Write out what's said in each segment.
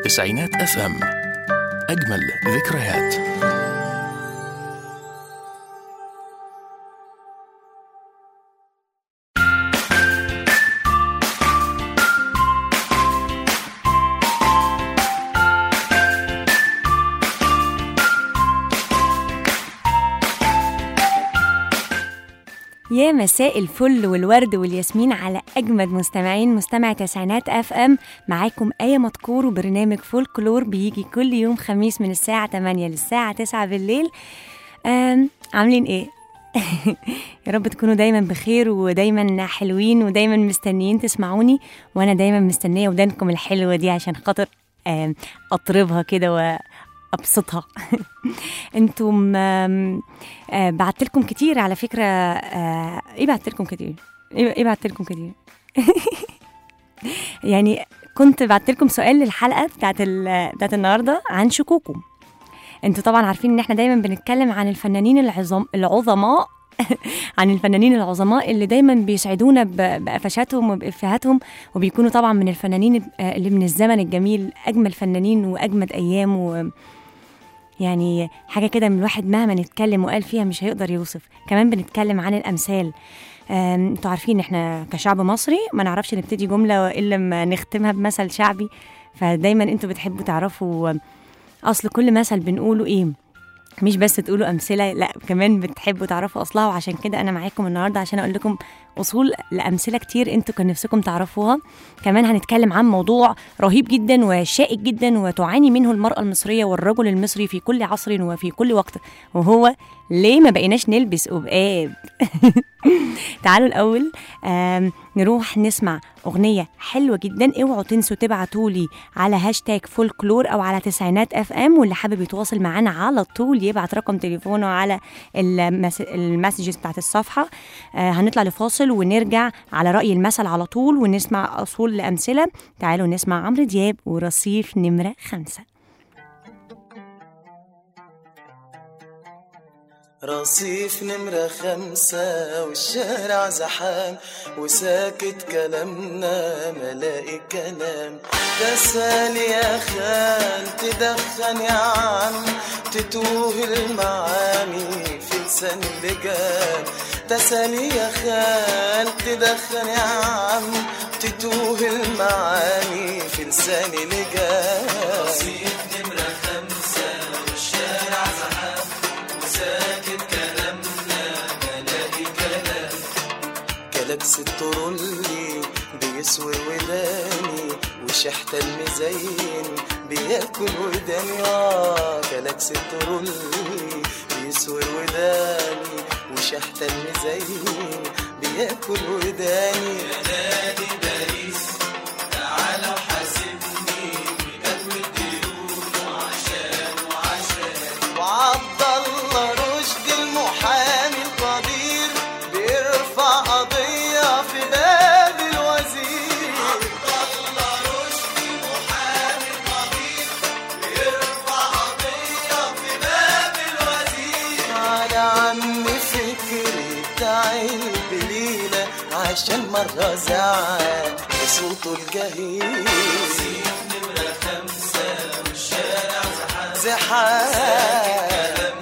تسعينات اف ام اجمل ذكريات يا مساء الفل والورد والياسمين على أجمد مستمعين مستمع تسعينات أف أم معاكم آية مدكور وبرنامج فولكلور بيجي كل يوم خميس من الساعة 8 للساعة 9 بالليل أم عاملين إيه؟ يا رب تكونوا دايما بخير ودايما حلوين ودايما مستنيين تسمعوني وانا دايما مستنيه ودانكم الحلوه دي عشان خاطر آم، اطربها كده وابسطها انتم بعت لكم كتير على فكره آه، ايه بعت لكم كتير ايه إيه بعت لكم كتير يعني كنت بعت لكم سؤال للحلقه بتاعت ال- بتاعت النهارده عن شكوكم انتوا طبعا عارفين ان احنا دايما بنتكلم عن الفنانين العظم العظماء عن الفنانين العظماء اللي دايما بيسعدونا ب- بقفشاتهم وبإفيهاتهم وبيكونوا طبعا من الفنانين آه، اللي من الزمن الجميل أجمل فنانين وأجمد أيام و يعني حاجة كده من الواحد مهما نتكلم وقال فيها مش هيقدر يوصف كمان بنتكلم عن الأمثال آم، انتوا عارفين احنا كشعب مصري ما نعرفش نبتدي جملة إلا لما نختمها بمثل شعبي فدايما انتوا بتحبوا تعرفوا أصل كل مثل بنقوله إيه مش بس تقولوا أمثلة لا كمان بتحبوا تعرفوا أصلها وعشان كده أنا معاكم النهاردة عشان أقول لكم أصول لأمثلة كتير انتوا كان نفسكم تعرفوها كمان هنتكلم عن موضوع رهيب جدا وشائك جدا وتعاني منه المرأة المصرية والرجل المصري في كل عصر وفي كل وقت وهو ليه ما بقيناش نلبس قبقاب تعالوا الأول آم، نروح نسمع أغنية حلوة جدا اوعوا تنسوا تبعتوا لي على هاشتاج فولكلور أو على تسعينات اف ام واللي حابب يتواصل معانا على طول يبعت رقم تليفونه على المس... المسجز بتاعت الصفحة آه هنطلع لفاصل ونرجع على رأي المثل على طول ونسمع أصول لأمثلة تعالوا نسمع عمرو دياب ورصيف نمرة خمسة رصيف نمرة خمسة والشارع زحام وساكت كلامنا ملاقي كلام تسال يا خال تدخن يا عم تتوه المعاني في لسان اللجام تسال يا خال تدخن يا عم تتوه المعاني في لسان اللجام رصيف نمرة خمسة والشارع زحام وساكت كلامنا ملاقي كلام كلاكس الترولي بيسوي وداني وشحت المزين بياكل وداني اه كلاكس الترولي بيسوي وداني وشحت المزين بياكل وداني يا نادي باريس تعالى وحاسبني بجد الديون وعشان وعشان وعبد الله رشدي المحامي القدير بيرفع قضية في باب الوزير عبد الله رشدي المحامي القدير بيرفع قضية في باب الوزير على عم فكري بتاع البليلة عشان مرة زعل بصوته الجهيل نمرة خمسة والشارع زحام زحام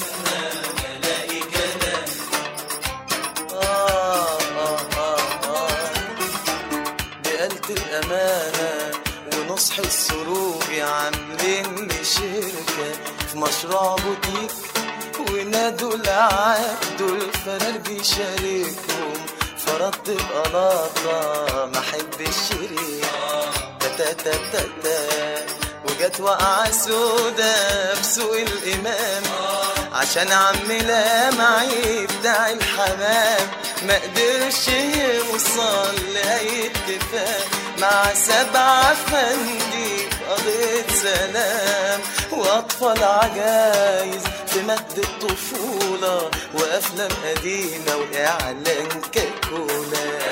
آه آه آه آه بقلت الأمانة ونصح السروج عاملين لي شركة في مشروع بوتيك ونادوا العقد الفرار بيشاركهم فرضت بقلاطة ما احب الشريك تا تا تا تا وجت وقعة سودا بسوق الإمام عشان عمي لامعي بتاع الحمام ما قدرش يوصل لأي اتفاق مع سبعة فندي في قضية سلام وأطفال عجايز في مد الطفولة وأفلام قديمة وإعلان كاكولا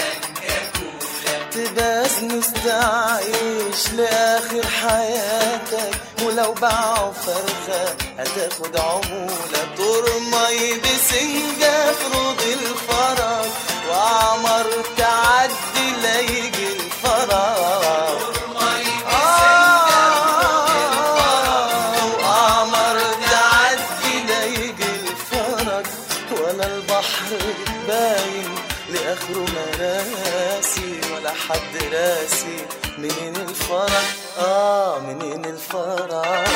تبقى مستعيش لآخر حياتك ولو باعوا فرخة هتاخد عمولة ترمي بسنجة في روض الفرج وعمر تعدي لا يجي الفرج آه لحد راسي منين الفرج اه منين الفرج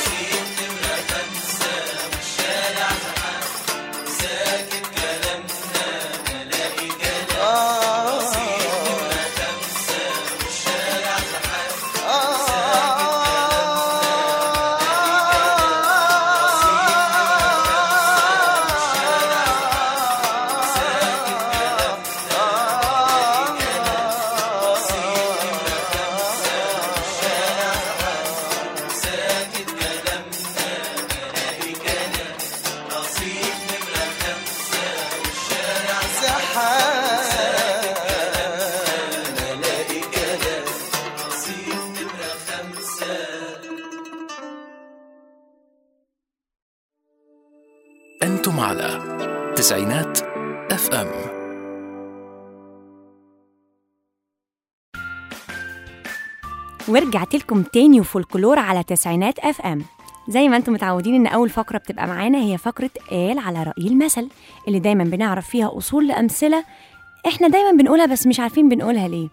زحام الاقي كلام رصيد نمرة خمسة أنتم على تسعينات اف ام ورجعت لكم تاني وفولكلور على تسعينات اف ام زي ما انتم متعودين ان اول فقره بتبقى معانا هي فقره قال على راي المثل اللي دايما بنعرف فيها اصول لامثله احنا دايما بنقولها بس مش عارفين بنقولها ليه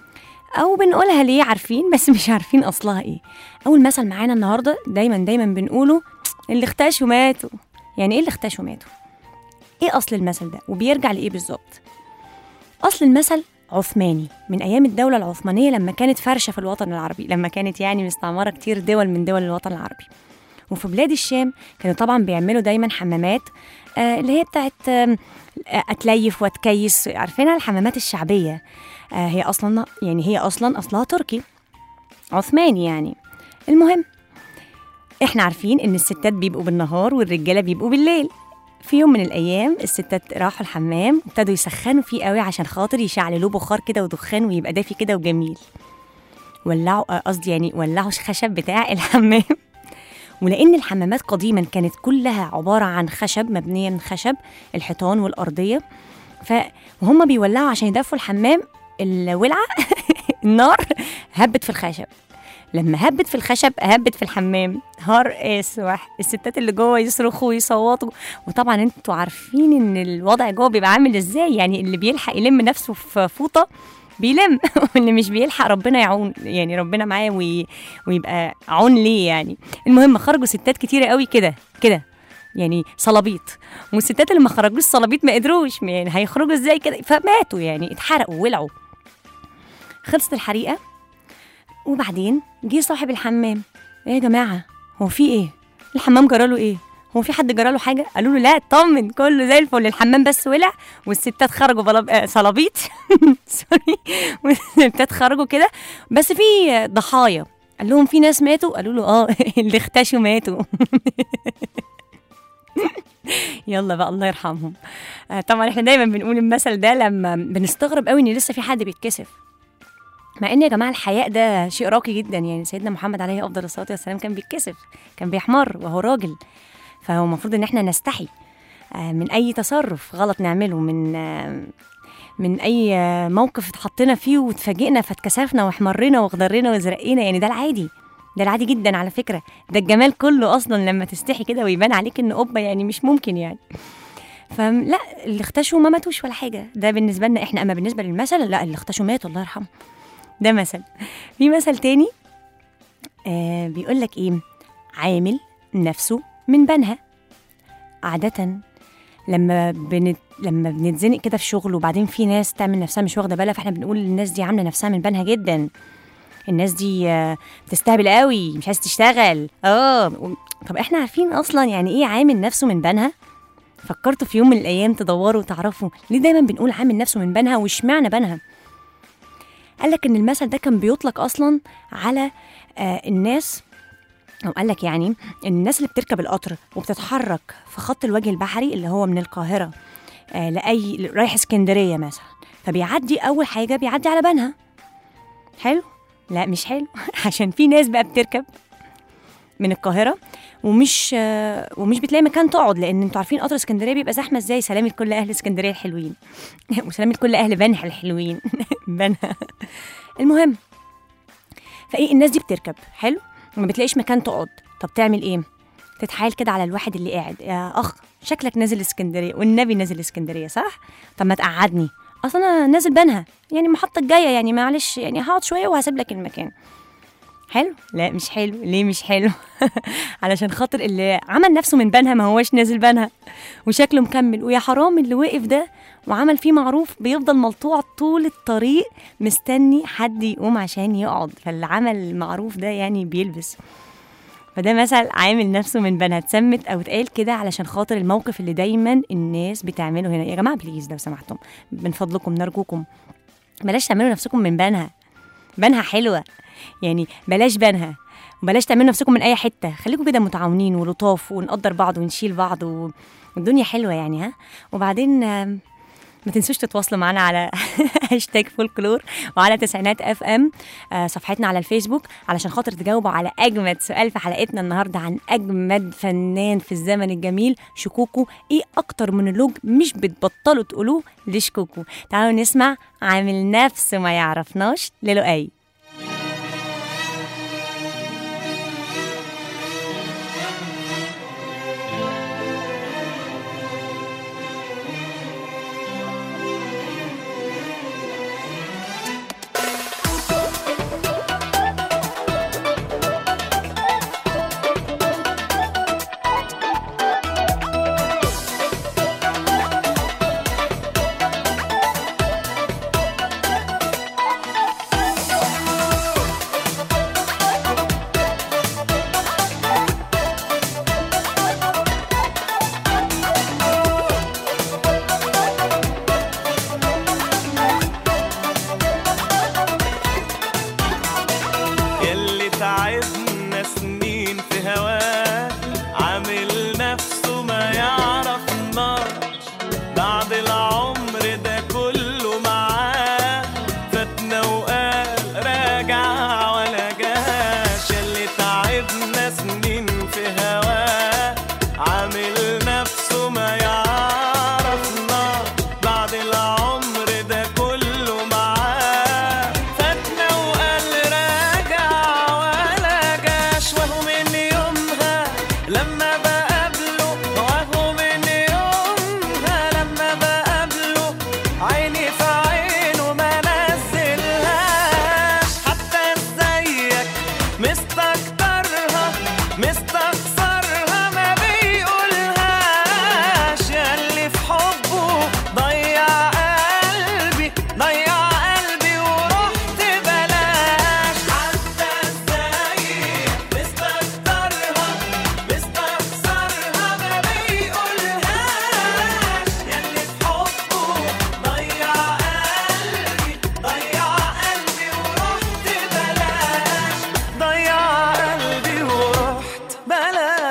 او بنقولها ليه عارفين بس مش عارفين اصلها ايه اول مثل معانا النهارده دايما دايما بنقوله اللي اختشوا ماتوا يعني ايه اللي اختشوا ماتوا ايه اصل المثل ده وبيرجع لايه بالظبط اصل المثل عثماني من ايام الدوله العثمانيه لما كانت فرشه في الوطن العربي لما كانت يعني مستعمره كتير دول من دول الوطن العربي وفي بلاد الشام كانوا طبعا بيعملوا دايما حمامات آه اللي هي بتاعت آم، آه اتليف واتكيس عارفينها الحمامات الشعبيه آه هي اصلا يعني هي اصلا اصلها تركي عثماني يعني المهم احنا عارفين ان الستات بيبقوا بالنهار والرجاله بيبقوا بالليل في يوم من الايام الستات راحوا الحمام ابتدوا يسخنوا فيه قوي عشان خاطر يشعللوه بخار كده ودخان ويبقى دافي كده وجميل ولعوا آه، قصدي يعني ولعوا الخشب بتاع الحمام ولان الحمامات قديما كانت كلها عباره عن خشب مبنيه من خشب الحيطان والارضيه ف وهم بيولعوا عشان يدفوا الحمام الولعه النار هبت في الخشب لما هبت في الخشب هبت في الحمام هار اسوح الستات اللي جوه يصرخوا ويصوتوا وطبعا انتوا عارفين ان الوضع جوه بيبقى عامل ازاي يعني اللي بيلحق يلم نفسه في فوطه بيلم واللي مش بيلحق ربنا يعون يعني ربنا معاه وي... ويبقى عون ليه يعني المهم خرجوا ستات كتيره قوي كده كده يعني صلابيط والستات اللي ما خرجوش صلابيط ما قدروش يعني هيخرجوا ازاي كده فماتوا يعني اتحرقوا ولعوا خلصت الحريقه وبعدين جه صاحب الحمام ايه يا جماعه هو في ايه الحمام جراله ايه هو في حد جراله حاجه قالوا له لا اطمن كله زي الفل الحمام بس ولع والستات خرجوا بلب... آه، صلابيط سوري والستات خرجوا كده بس في ضحايا قال لهم في ناس ماتوا قالوا له اه اللي اختشوا ماتوا يلا بقى الله يرحمهم آه، طبعا احنا دايما بنقول المثل ده لما بنستغرب قوي ان لسه في حد بيتكسف مع ان يا جماعه الحياء ده شيء راقي جدا يعني سيدنا محمد عليه افضل الصلاه والسلام كان بيتكسف كان بيحمر وهو راجل فهو المفروض ان احنا نستحي آه، من اي تصرف غلط نعمله من آه، من اي آه، موقف اتحطينا فيه واتفاجئنا فاتكسفنا واحمرنا واخضرنا وازرقينا يعني ده العادي ده العادي جدا على فكره ده الجمال كله اصلا لما تستحي كده ويبان عليك ان قبه يعني مش ممكن يعني فلا اللي اختشوا ما ماتوش ولا حاجه ده بالنسبه لنا احنا اما بالنسبه للمثل لا اللي اختشوا ماتوا الله يرحمه ده مثل في مثل تاني آه بيقول لك ايه عامل نفسه من بنها عادة لما بنت لما بنتزنق كده في شغل وبعدين في ناس تعمل نفسها مش واخده بالها فاحنا بنقول الناس دي عامله نفسها من بنها جدا الناس دي آه، بتستهبل قوي مش عايز تشتغل اه و- طب احنا عارفين اصلا يعني ايه عامل نفسه من بنها فكرتوا في يوم من الايام تدوروا وتعرفوا ليه دايما بنقول عامل نفسه من بنها واشمعنى بنها قال لك ان المثل ده كان بيطلق اصلا على آه الناس او قال لك يعني ان الناس اللي بتركب القطر وبتتحرك في خط الوجه البحري اللي هو من القاهره آه لاي رايح اسكندريه مثلا فبيعدي اول حاجه بيعدي على بنها حلو لا مش حلو عشان في ناس بقى بتركب من القاهره ومش آه ومش بتلاقي مكان تقعد لان انتوا عارفين قطر اسكندريه بيبقى زحمه ازاي سلامه كل اهل اسكندريه الحلوين وسلامه كل اهل بنها الحلوين بنها المهم فايه الناس دي بتركب حلو وما بتلاقيش مكان تقعد طب تعمل ايه تتحايل كده على الواحد اللي قاعد يا اخ شكلك نازل اسكندريه والنبي نازل اسكندريه صح طب ما تقعدني اصل انا نازل بنها يعني المحطه الجايه يعني معلش يعني هقعد شويه وهسيب لك المكان حلو لا مش حلو ليه مش حلو علشان خاطر اللي عمل نفسه من بنها ما هوش نازل بنها وشكله مكمل ويا حرام اللي وقف ده وعمل فيه معروف بيفضل ملطوع طول الطريق مستني حد يقوم عشان يقعد فاللي عمل المعروف ده يعني بيلبس فده مثل عامل نفسه من بنها اتسمت او اتقال كده علشان خاطر الموقف اللي دايما الناس بتعمله هنا يا جماعه بليز لو سمحتم من فضلكم نرجوكم بلاش تعملوا نفسكم من بنها بنها حلوه يعني بلاش بنها وبلاش تعملوا نفسكم من اي حته خليكم كده متعاونين ولطاف ونقدر بعض ونشيل بعض و... والدنيا حلوه يعني ها وبعدين آم، ما تنسوش تتواصلوا معنا على هاشتاج فولكلور وعلى تسعينات اف ام آه، صفحتنا على الفيسبوك علشان خاطر تجاوبوا على اجمد سؤال في حلقتنا النهارده عن اجمد فنان في الزمن الجميل شكوكو ايه اكتر مونولوج مش بتبطلوا تقولوه لشكوكو تعالوا نسمع عامل نفسه ما يعرفناش للؤي يلي تعبنا سنين في هواه عامل نفسه ما يعرفناش بعد العمر ده كله معاه فاتنا وقال راجع ولا جاش يلي تعبنا سنين في هواه عامل نفسه ما يعرفناش بعد العمر ده كله معاه فاتنا وقال راجع ولا جاش وهو من يومها لما بقابله وهو من يومها لما بقابله عيني في عينه ما نزلهاش حتى ازيك مستكترها مستخسرها ما بيقولهاش ياللي في حبه ضيع قلبي ضيع قلبي ورحت بلاش حتى ازيك مستكترها مستخسرها ما بيقولهاش ياللي في حبه ضيع قلبي ضيع قلبي ورحت بلاش ضيع قلبي ورحت بلاش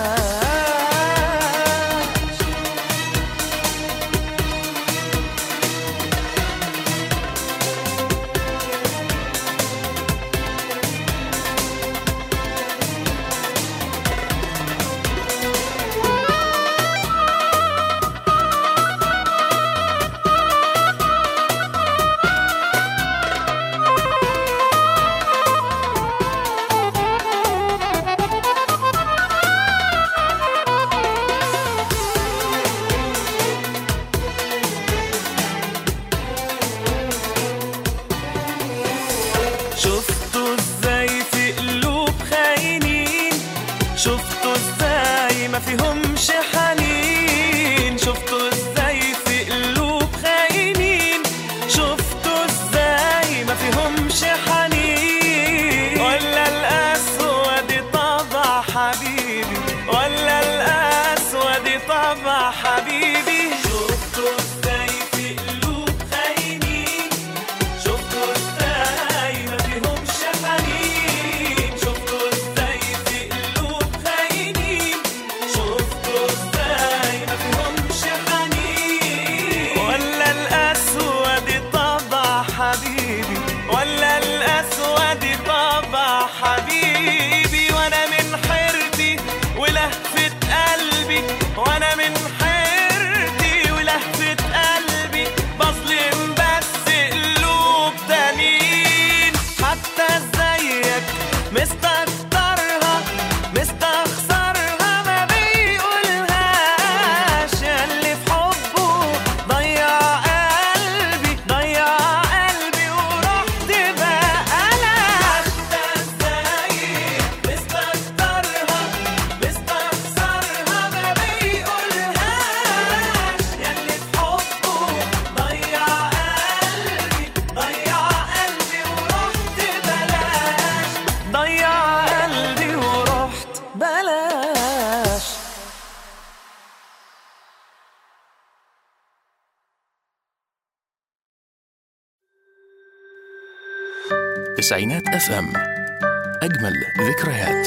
شفتوا ازاي في قلوب خاينين شفتوا ازاي ما فيهمش حنين شفتوا ازاي في قلوب خاينين شفتوا ازاي ما فيهمش حنين ولا الاسود طبع حبيبي ولا الاسود طبع حبيبي شفتوا ازاي في قلوب خاينين شفتوا ازاي ما فيهمش حنين شفتوا ازاي في قلوب خاينين شفتوا ازاي تسعينات اف ام اجمل ذكريات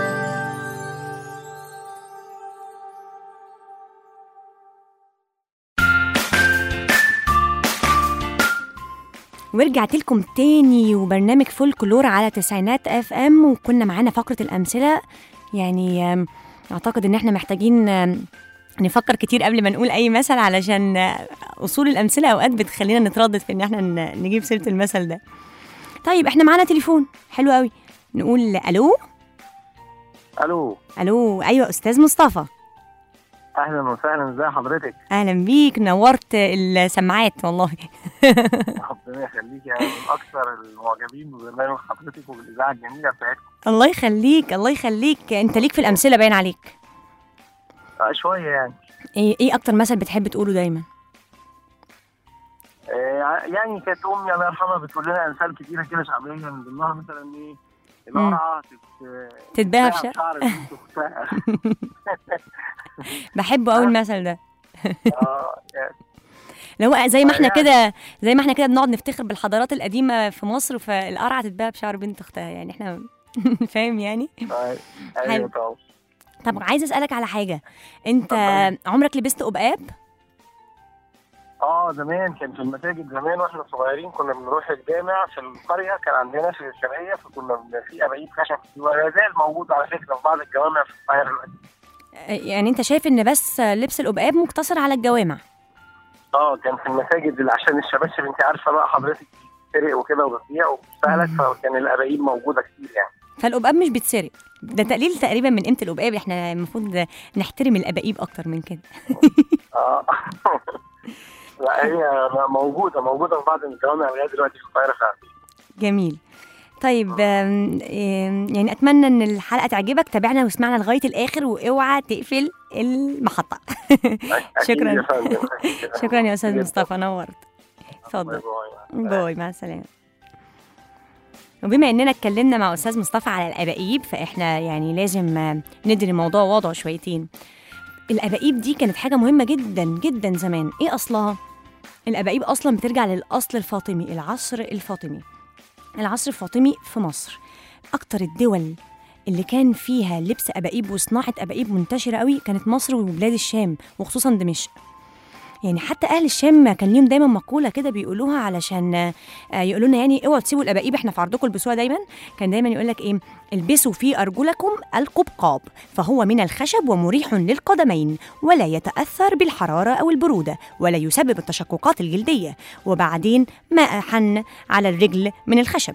ورجعت لكم تاني وبرنامج فولكلور على تسعينات اف ام وكنا معانا فقره الامثله يعني آم، اعتقد ان احنا محتاجين آم، نفكر كتير قبل ما نقول اي مثل علشان آه، اصول الامثله اوقات بتخلينا نتردد في ان احنا ن- نجيب سيره المثل ده طيب احنا معانا تليفون حلو قوي نقول الو الو الو ايوه استاذ مصطفى اهلا وسهلا ازي حضرتك اهلا بيك نورت السماعات والله ربنا يخليك يعني من اكثر المعجبين ببرنامج حضرتك وبالاذاعه الجميله بتاعتكم الله يخليك الله يخليك انت ليك في الامثله باين عليك آه، شويه يعني ايه ايه اكتر مثل بتحب تقوله دايما آه، يعني كانت امي الله يرحمها بتقول لنا امثال كتيره كده شعبيه من ضمنها مثلا ايه القرعه تت- تتباهى تتباهى بشعر بشعر بنت اختها بحبه قوي المثل ده اه يعني لو زي ما احنا يعني- كده زي ما احنا كده بنقعد نفتخر بالحضارات القديمه في مصر فالقرعه تتباهى بشعر بنت اختها يعني احنا فاهم يعني آه، حلو. ايوه طبعا طب عايزه اسالك على حاجه انت اتفضلي. عمرك لبست قبقاب اه زمان كان في المساجد زمان واحنا صغيرين كنا بنروح الجامع في القريه كان عندنا في الشرقيه فكنا بن- في ابايب خشب ولا زال موجود على فكره في بعض الجوامع في القاهره دلوقتي يعني انت شايف ان بس لبس القبقاب مقتصر على الجوامع اه كان في المساجد اللي عشان الشباشب انت عارفه بقى حضرتك بتسرق وكده وبتبيع وبتستهلك فكان الابايب موجوده كتير يعني فالقبقاب مش بيتسرق ده تقليل تقريبا من قيمه القبقاب احنا المفروض نحترم الابائيب اكتر من كده اه لا هي موجوده موجوده في بعض الجوامع لغايه دلوقتي في القاهره فعلا جميل طيب آم، آم، يعني اتمنى ان الحلقه تعجبك تابعنا واسمعنا لغايه الاخر واوعى تقفل المحطه أكيد شكراً. يا فندم. شكرا يا استاذ جداً. مصطفى نورت باي اتفضل باي. باي مع السلامه وبما اننا اتكلمنا مع استاذ مصطفى على الابائيب فاحنا يعني لازم آه، ندي الموضوع وضعه شويتين الابائيب دي كانت حاجه مهمه جدا جدا زمان ايه اصلها الابائيب اصلا بترجع للاصل الفاطمي العصر الفاطمي العصر الفاطمي في مصر اكتر الدول اللي كان فيها لبس ابائيب وصناعه ابائيب منتشره قوي كانت مصر وبلاد الشام وخصوصا دمشق يعني حتى اهل الشام كان ليهم دايما مقوله كده بيقولوها علشان آه، يقولوا لنا يعني اوعوا تسيبوا الابائيب احنا في عرضكم البسوها دايما كان دايما يقول لك ايه البسوا في ارجلكم القبقاب فهو من الخشب ومريح للقدمين ولا يتاثر بالحراره او البروده ولا يسبب التشققات الجلديه وبعدين ما احن على الرجل من الخشب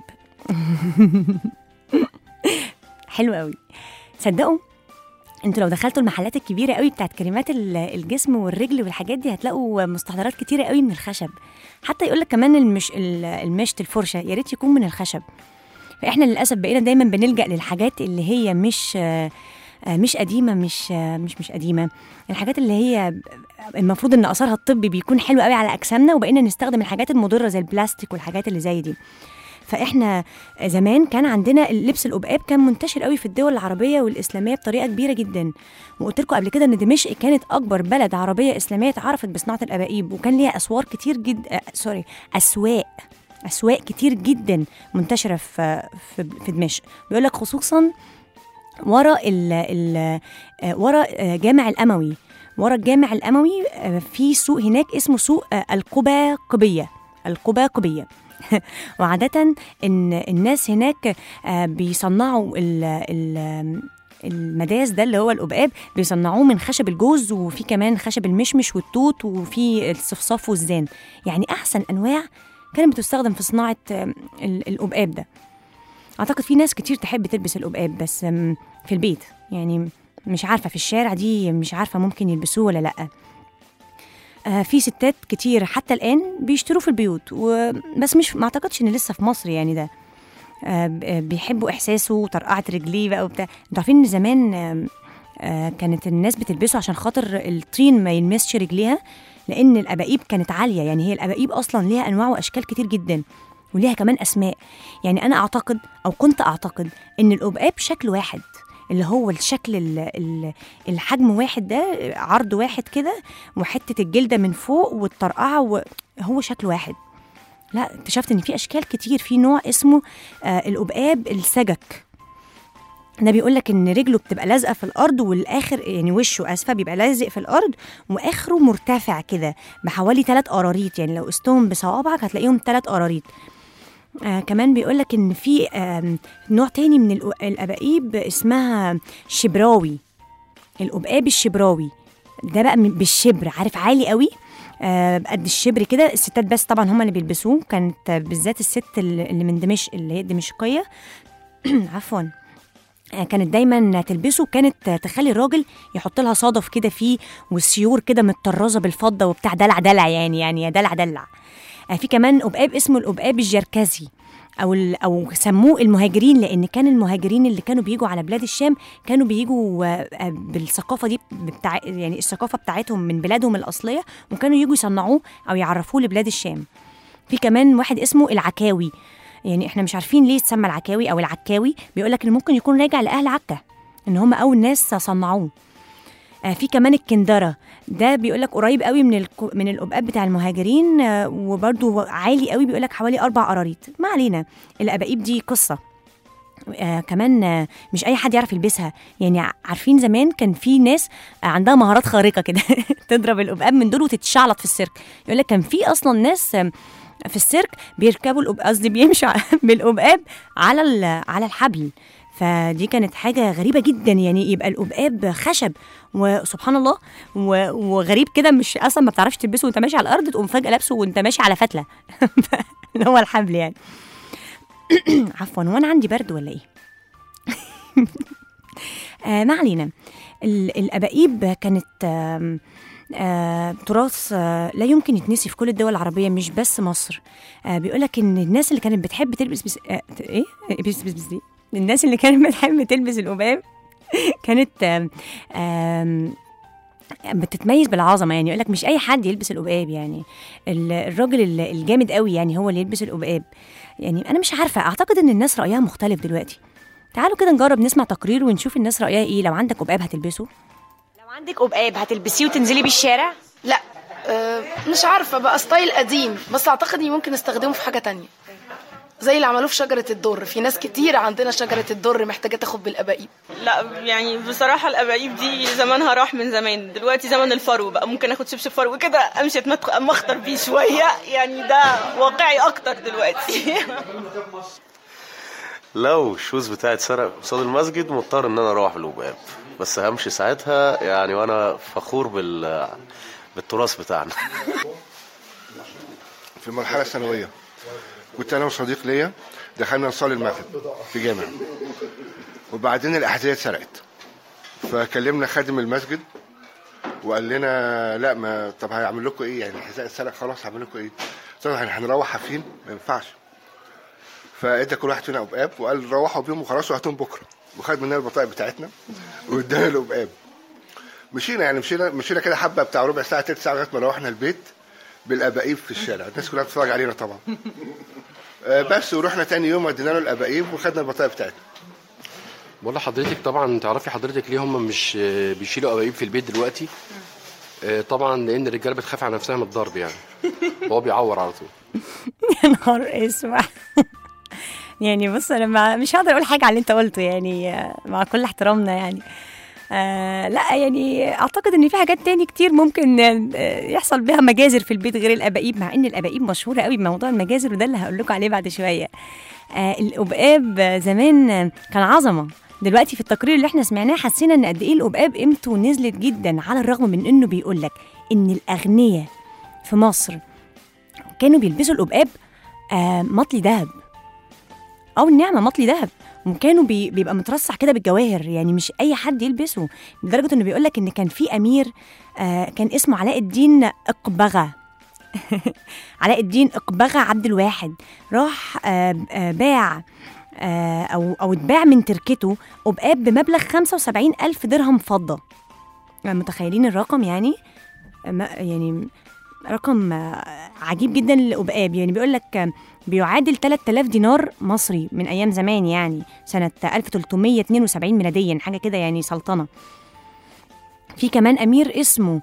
حلو قوي صدقوا انتوا لو دخلتوا المحلات الكبيره قوي بتاعت كريمات ال- الجسم والرجل والحاجات دي هتلاقوا مستحضرات كتيره قوي من الخشب حتى يقول لك كمان المش ال- المشط الفرشه يا ريت يكون من الخشب فاحنا للاسف بقينا دايما بنلجا للحاجات اللي هي مش آه، آه، مش قديمه مش آه، مش مش قديمه الحاجات اللي هي المفروض ان اثرها الطبي بيكون حلو قوي على اجسامنا وبقينا نستخدم الحاجات المضره زي البلاستيك والحاجات اللي زي دي فاحنا زمان كان عندنا اللبس القبقاب كان منتشر قوي في الدول العربيه والاسلاميه بطريقه كبيره جدا وقلت لكم قبل كده ان دمشق كانت اكبر بلد عربيه اسلاميه اتعرفت بصناعه الابائيب وكان ليها اسوار كتير جدا آه سوري اسواق اسواق كتير جدا منتشره في في, في دمشق بيقول لك خصوصا ورا ال ال آه، ورا آه، جامع الاموي ورا الجامع الاموي آه، في سوق هناك اسمه سوق آه، القباقبيه القباقبيه وعادة إن الناس هناك آه، بيصنعوا ال ال المداس ده اللي هو القبقاب بيصنعوه من خشب الجوز وفي كمان خشب المشمش والتوت وفي الصفصاف والزان يعني أحسن أنواع كانت بتستخدم في صناعة آه، ال- القبقاب ده أعتقد في ناس كتير تحب تلبس القبقاب بس آم، في البيت يعني مش عارفة في الشارع دي مش عارفة ممكن يلبسوه ولا لأ آه، في ستات كتير حتى الآن بيشتروه في البيوت و... بس مش ما أعتقدش إن لسه في مصر يعني ده آه، ب- آه، بيحبوا إحساسه وطرقعة رجليه بقى وبتاع انتوا عارفين إن زمان آم، آه، كانت الناس بتلبسه عشان خاطر الطين ما يلمسش رجليها لأن الأبائيب كانت عالية يعني هي الأبائيب أصلا ليها أنواع وأشكال كتير جدا وليها كمان أسماء يعني أنا أعتقد أو كنت أعتقد إن القبقاب شكل واحد اللي هو الشكل ال- ال- الحجم واحد ده عرض واحد كده وحته الجلده من فوق والطرقعه و- هو شكل واحد لا اكتشفت ان في اشكال كتير في نوع اسمه آه القبقاب السجك ده بيقول لك ان رجله بتبقى لازقه في الارض والاخر يعني وشه اسفه بيبقى لازق في الارض واخره مرتفع كده بحوالي ثلاث قراريط يعني لو قستهم بصوابعك هتلاقيهم ثلاث قراريط آه كمان بيقول لك ان في آه نوع تاني من الأ- الابائيب اسمها شبراوي القبقاب الشبراوي ده بقى من- بالشبر عارف عالي قوي آه قد الشبر كده الستات بس طبعا هم اللي بيلبسوه كانت آه، بالذات الست اللي اللي من دمشق اللي هي الدمشقيه عفوا آه، كانت دايما تلبسه كانت تخلي الراجل يحط لها صدف كده فيه والسيور كده متطرزه بالفضه وبتاع دلع دلع يعني يعني يا دلع دلع آه، في كمان قبقاب اسمه القبقاب الجركزي او ال- او سموه المهاجرين لان كان المهاجرين اللي كانوا بيجوا على بلاد الشام كانوا بيجوا آه، آه، بالثقافه دي بتاع يعني الثقافه بتاعتهم من بلادهم الاصليه وكانوا يجوا يصنعوه او يعرفوه لبلاد الشام في كمان واحد اسمه العكاوي يعني احنا مش عارفين ليه اتسمى العكاوي او العكاوي بيقول لك ان ممكن يكون راجع لاهل عكا ان هم اول ناس صنعوه آه في كمان الكندره ده بيقول لك قريب قوي من الك... من القبقاب بتاع المهاجرين آه وبرده عالي قوي بيقول لك حوالي اربع قراريط ما علينا الابائيب دي قصه آه كمان آه مش اي حد يعرف يلبسها يعني ع- عارفين زمان كان في ناس آه عندها مهارات خارقه كده تضرب القبقاب من دول وتتشعلط في السيرك يقول لك كان في اصلا ناس آم، في السيرك بيركبوا القبقاب قصدي بيمشوا بالقبقاب على ال- على الحبل فدي كانت حاجة غريبة جدا يعني يبقى القبقاب خشب وسبحان الله و- وغريب كده مش أصلا ما بتعرفش تلبسه وأنت ماشي على الأرض تقوم فجأة لابسه وأنت ماشي على فتلة اللي هو الحبل يعني عفوا وانا عندي برد ولا ايه آه ما علينا ال- الابائيب كانت آم، آه تراث آه لا يمكن يتنسي في كل الدول العربيه مش بس مصر آه بيقول لك ان الناس اللي كانت بتحب تلبس بس آه ايه بس بس بس دي الناس اللي كانت بتحب تلبس القباب كانت آم آم بتتميز بالعظمه يعني يقول لك مش اي حد يلبس القبقاب يعني ال- الراجل ال- الجامد قوي يعني هو اللي يلبس القبقاب يعني انا مش عارفه اعتقد ان الناس رايها مختلف دلوقتي تعالوا كده نجرب نسمع تقرير ونشوف الناس رايها ايه لو عندك قبقاب هتلبسه لو عندك قبقاب هتلبسيه وتنزلي بيه الشارع لا أه مش عارفة بقى ستايل قديم بس أعتقد إني ممكن استخدمه في حاجة تانية زي اللي عملوه في شجرة الدر في ناس كتير عندنا شجرة الدر محتاجة تاخد بالأبائيب لا يعني بصراحة الأبايب دي زمانها راح من زمان دلوقتي زمن الفرو بقى ممكن اخد شبشب فرو كده امشي أتمت- مخطر بيه شوية يعني ده واقعي أكتر دلوقتي لو الشوز بتاعي اتسرق قصاد المسجد مضطر ان انا اروح بالقباب بس همشي ساعتها يعني وانا فخور بال بالتراث بتاعنا في المرحلة الثانوية كنت أنا وصديق ليا دخلنا نصلي المغرب في جامع وبعدين الأحذية اتسرقت فكلمنا خادم المسجد وقال لنا لا ما طب هيعمل لكم ايه يعني الحذاء اتسرق خلاص هعمل لكم ايه؟ طب هنروح حافين ما ينفعش فادى كل واحد فينا قبقاب وقال روحوا بيهم وخلاص وهاتهم بكره وخد مننا البطايق بتاعتنا وادانا القبقاب مشينا يعني مشينا مشينا كده حبه بتاع ربع ساعه تلت ساعه لغايه ما روحنا البيت بالابائيب في الشارع الناس كلها بتتفرج علينا طبعا آه، بس ورحنا تاني يوم ودينا له الابائيب وخدنا البطايق بتاعتنا بقول لحضرتك طبعا تعرفي حضرتك ليه هم مش آه، بيشيلوا قوايب في البيت دلوقتي آه، طبعا لان الرجاله بتخاف على نفسها من الضرب يعني هو بيعور على طول يا نهار اسود يعني بص انا ما مش هقدر اقول حاجه على اللي انت قلته يعني آه، مع كل احترامنا يعني آه لا يعني اعتقد ان في حاجات تاني كتير ممكن آه، يحصل بها مجازر في البيت غير الابائيب مع ان الابائيب مشهوره قوي بموضوع المجازر وده اللي هقول لكم عليه بعد شويه آه القبقاب آه، زمان آه، كان عظمه دلوقتي في التقرير اللي احنا سمعناه حسينا ان قد ايه القبقاب قيمته نزلت جدا على الرغم من انه بيقول لك ان الاغنياء في مصر كانوا بيلبسوا القبقاب آه مطلي دهب او النعمه مطلي دهب وكانوا بي بيبقى مترصع كده بالجواهر يعني مش اي حد يلبسه لدرجه انه بيقول لك ان كان في امير آه كان اسمه علاء الدين اقبغه علاء الدين اقبغه عبد الواحد راح آه آه باع آه او او اتباع من تركته قبقاب بمبلغ 75 الف درهم فضه متخيلين الرقم يعني ما- يعني رقم آه، عجيب جدا للقبقاب يعني بيقول لك آه، بيعادل 3000 دينار مصري من ايام زمان يعني سنه 1372 ميلاديا حاجه كده يعني سلطنه في كمان امير اسمه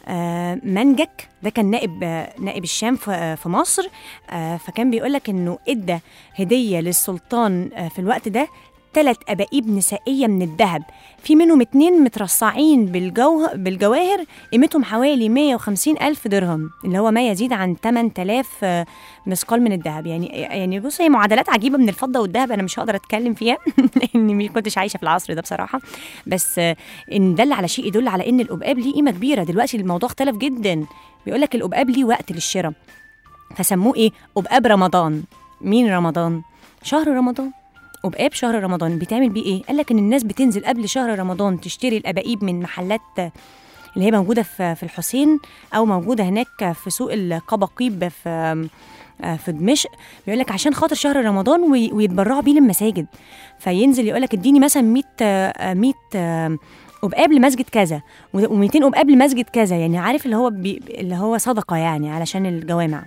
آه، منجك ده كان نائب آه، نائب الشام في آه، في مصر آه، فكان بيقول لك انه ادى هديه للسلطان آه، في الوقت ده ثلاث أبائيب نسائية من الذهب في منهم اتنين مترصعين بالجوه بالجواهر قيمتهم حوالي 150 ألف درهم اللي هو ما يزيد عن 8000 آه، مثقال من الذهب يعني يعني بص هي معادلات عجيبة من الفضة والذهب أنا مش هقدر أتكلم فيها لأني ما كنتش عايشة في العصر ده بصراحة بس آه، إن دل على شيء يدل على إن القبقاب ليه قيمة كبيرة دلوقتي الموضوع اختلف جدا بيقول لك القبقاب ليه وقت للشراء فسموه إيه قبقاب رمضان مين رمضان شهر رمضان وبقاب شهر رمضان بيتعمل بيه ايه؟ قال لك ان الناس بتنزل قبل شهر رمضان تشتري الاباقيب من محلات اللي هي موجوده في في الحسين او موجوده هناك في سوق القباقيب في في دمشق بيقول لك عشان خاطر شهر رمضان وي- ويتبرعوا بيه للمساجد فينزل يقول لك اديني مثلا 100 آه، 100 آه، قبقاب لمسجد كذا و200 قبقاب لمسجد كذا يعني عارف اللي هو بي اللي هو صدقه يعني علشان الجوامع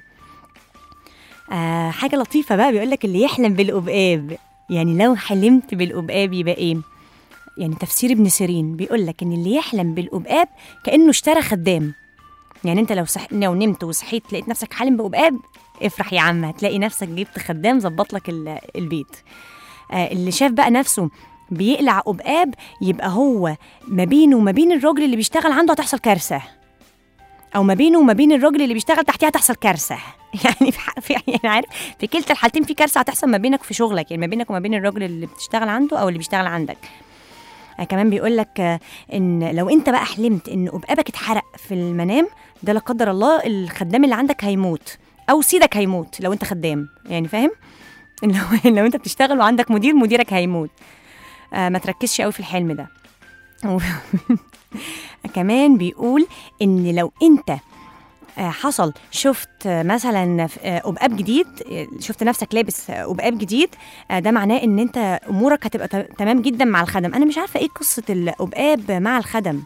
آه حاجه لطيفه بقى بيقول لك اللي يحلم بالقبقاب يعني لو حلمت بالقبقاب يبقى ايه يعني تفسير ابن سيرين بيقول لك ان اللي يحلم بالقبقاب كانه اشترى خدام يعني انت لو صح... لو نمت وصحيت لقيت نفسك حالم بقبقاب افرح يا عم هتلاقي نفسك جبت خدام ظبط لك ال- البيت آه اللي شاف بقى نفسه بيقلع قبقاب يبقى هو ما بينه وما بين الراجل اللي بيشتغل عنده هتحصل كارثه او ما بينه وما بين الراجل اللي بيشتغل تحتها هتحصل كارثه يعني في, ح- في يعني عارف في كلتا الحالتين في كارثه هتحصل ما بينك في شغلك يعني ما بينك وما بين الراجل اللي بتشتغل عنده او اللي بيشتغل عندك آه كمان بيقول لك آه ان لو انت بقى حلمت ان قبقابك اتحرق في المنام ده لا قدر الله الخدام اللي عندك هيموت او سيدك هيموت لو انت خدام يعني فاهم لو لو انت بتشتغل وعندك مدير مديرك هيموت آه ما تركزش قوي في الحلم ده و- كمان بيقول ان لو انت آه، حصل شفت آه، مثلا آه، قبقاب جديد آه، شفت نفسك لابس آه، قبقاب جديد آه، ده معناه ان انت امورك هتبقى ت- تمام جدا مع الخدم انا مش عارفه ايه قصه القبقاب مع الخدم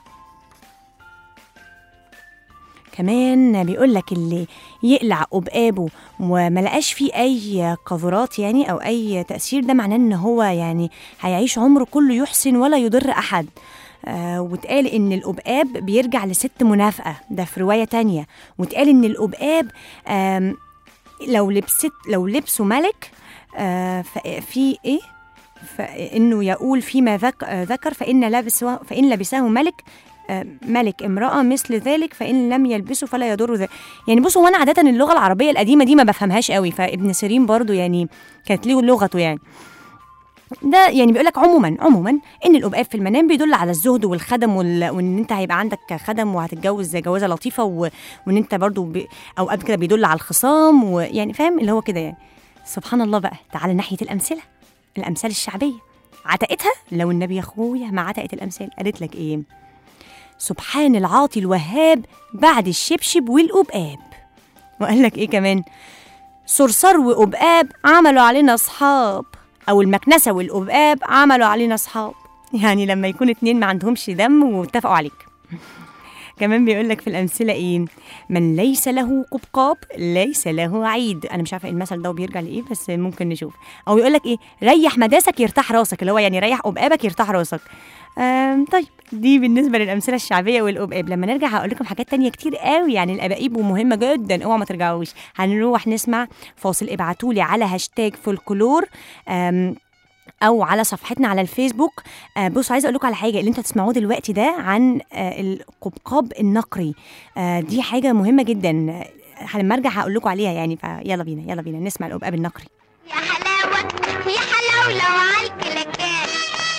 كمان بيقول لك اللي يقلع قبقابه وما لقاش فيه اي قذرات يعني او اي تاثير ده معناه ان هو يعني هيعيش عمره كله يحسن ولا يضر احد آه واتقال ان القبقاب بيرجع لست منافقه ده في روايه تانية واتقال ان القبقاب آم، لو لبست لو لبسه ملك آه ففي ايه فانه يقول فيما ذك آه، ذكر فان لبسه فان لبسه ملك آه، ملك امرأة مثل ذلك فإن لم يلبسه فلا يضر ذلك يعني بصوا وانا عادة اللغة العربية القديمة دي ما بفهمهاش قوي فابن سيرين برضو يعني كانت ليه لغته يعني ده يعني بيقول لك عموما عموما ان القبقاب في المنام بيدل على الزهد والخدم وال... وان انت هيبقى عندك خدم وهتتجوز جوازه لطيفه و... وان انت برضو ب... اوقات كده بيدل على الخصام ويعني فاهم اللي هو كده يعني سبحان الله بقى تعالى ناحيه الامثله الامثال الشعبيه عتقتها لو النبي يا اخويا ما عتقت الامثال قالت لك ايه سبحان العاطي الوهاب بعد الشبشب والقبقاب وقال لك ايه كمان صرصار وقبقاب عملوا علينا اصحاب او المكنسه والقبقاب عملوا علينا اصحاب يعني لما يكون اتنين ما عندهمش دم واتفقوا عليك كمان بيقول لك في الامثله ايه من ليس له قبقاب ليس له عيد انا مش عارفه المثل ده بيرجع لايه بس ممكن نشوف او يقول لك ايه ريح مداسك يرتاح راسك اللي هو يعني ريح قبقابك يرتاح راسك آم طيب دي بالنسبه للامثله الشعبيه والقبقاب لما نرجع هقول لكم حاجات تانية كتير قوي عن الابائيب ومهمه جدا اوعى ما ترجعوش هنروح نسمع فاصل ابعتوا لي على هاشتاج فولكلور آم او على صفحتنا على الفيسبوك آه بصوا عايزه اقول لكم على حاجه اللي انتوا هتسمعوه دلوقتي ده عن آه القبقاب النقري آه دي حاجه مهمه جدا آه، لما ارجع هقول لكم عليها يعني فيلا بينا يلا بينا نسمع القبقاب النقري يا حلاوة يا حلاولة وعالكلكات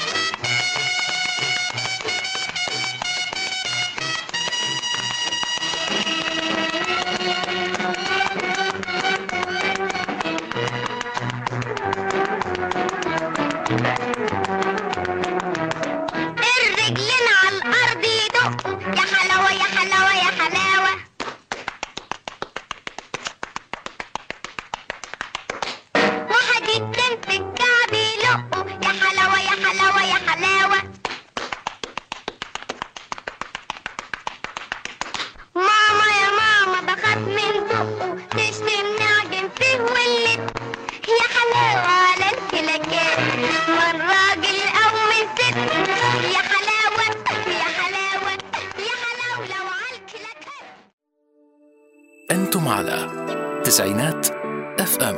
الرجلين على الأرض يدقوا يا حلاوة يا حلاوة يا حلاوة واحد اتنين في الكعب يلقوا يا حلاوة يا حلاوة يا حلاوة ماما يا ماما بخاف من بقه تشتمني عجن فيه واللي يا حلاوة على الكلاكات من راجل أو من ست يا حلاوة يا حلاوة يا حلاوة لو على الكلاكات تسعينات اف ام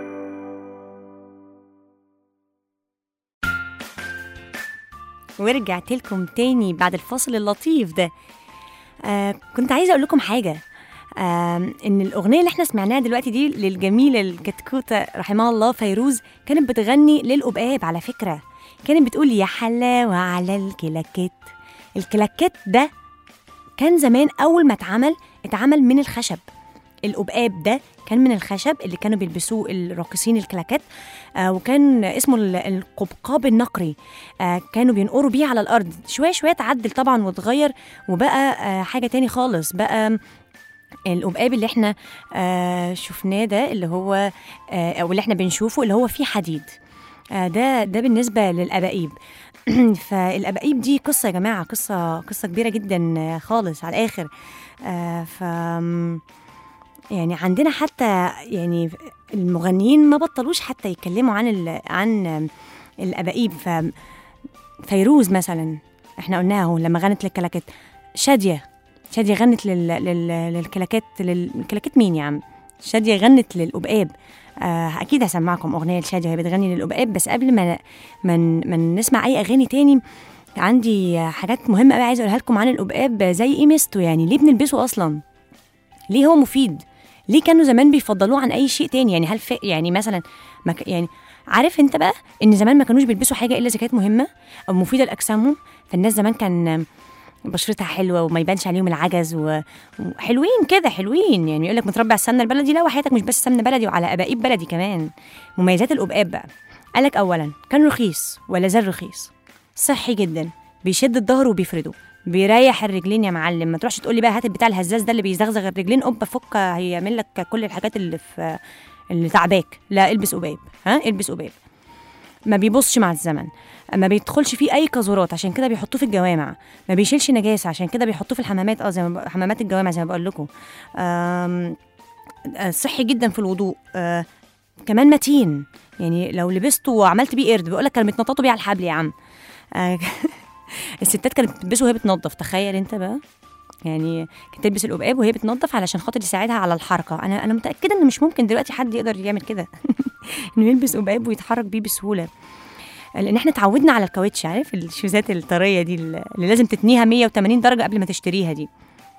ورجعت لكم تاني بعد الفاصل اللطيف ده آه كنت عايزه اقول لكم حاجه آه ان الاغنيه اللي احنا سمعناها دلوقتي دي للجميله الكتكوته رحمها الله فيروز كانت بتغني للأبقاب على فكره كانت بتقول يا حلاوه على الكلاكيت الكلاكيت ده كان زمان اول ما اتعمل اتعمل من الخشب الأبقاب ده كان من الخشب اللي كانوا بيلبسوه الراقصين الكلاكات آه وكان اسمه ال- القبقاب النقري آه كانوا بينقروا بيه على الأرض شوية شوية اتعدل طبعا واتغير وبقى آه حاجة تاني خالص بقى القبقاب اللي احنا آه شفناه ده اللي هو آه او اللي احنا بنشوفه اللي هو فيه حديد آه ده ده بالنسبة للأباقيب فالأباقيب دي قصة يا جماعة قصة قصة كبيرة جدا آه، خالص على الآخر آه ف يعني عندنا حتى يعني المغنيين ما بطلوش حتى يتكلموا عن ال عن الأباقيب ف فيروز مثلا احنا قلناها اهو لما غنت للكلاكيت شادية شادية غنت لل... لل... للكلاكيت للكلاكيت مين يا عم شادية غنت للأبقاب آه أكيد هسمعكم أغنية لشادية وهي بتغني للأبقاب بس قبل ما ما ما نسمع أي أغاني تاني عندي حاجات مهمة قوي عايزة أقولها لكم عن الأبقاب زي إيه ميزته يعني ليه بنلبسه أصلا ليه هو مفيد ليه كانوا زمان بيفضلوه عن اي شيء تاني يعني هل في يعني مثلا ما ك... يعني عارف انت بقى ان زمان ما كانوش بيلبسوا حاجه الا اذا كانت مهمه او مفيده لاجسامهم فالناس زمان كان بشرتها حلوه وما يبانش عليهم العجز و- وحلوين كده حلوين يعني يقول لك متربع على السمنه البلدي لا وحياتك مش بس سمنه بلدي وعلى ابائيب بلدي كمان مميزات الابقاب بقى قال لك اولا كان رخيص ولا زال رخيص صحي جدا بيشد الظهر وبيفرده بيريح الرجلين يا معلم ما تروحش تقول لي بقى هات بتاع الهزاز ده اللي بيزغزغ الرجلين قبه فك هيعمل لك كل الحاجات اللي في اللي تعباك لا البس قباب ها البس قباب ما بيبصش مع الزمن ما بيدخلش فيه اي قذورات عشان كده بيحطوه في الجوامع ما بيشيلش نجاسه عشان كده بيحطوه في الحمامات اه زي ما ب- حمامات الجوامع زي ما بقول لكم آم، آه، صحي جدا في الوضوء آه، كمان متين يعني لو لبسته وعملت بيه قرد بيقول لك كانوا بيتنططوا بيه على الحبل يا عم آه، الستات كانت بتلبسه وهي بتنظف تخيل انت بقى يعني كانت تلبس القبقاب وهي بتنظف علشان خاطر يساعدها على الحركه انا انا متاكده ان مش ممكن دلوقتي حد يقدر يعمل كده انه يلبس قبقاب ويتحرك بيه بسهوله لان احنا اتعودنا على الكاوتش عارف الشوزات الطريه دي اللي لازم تتنيها 180 درجه قبل ما تشتريها دي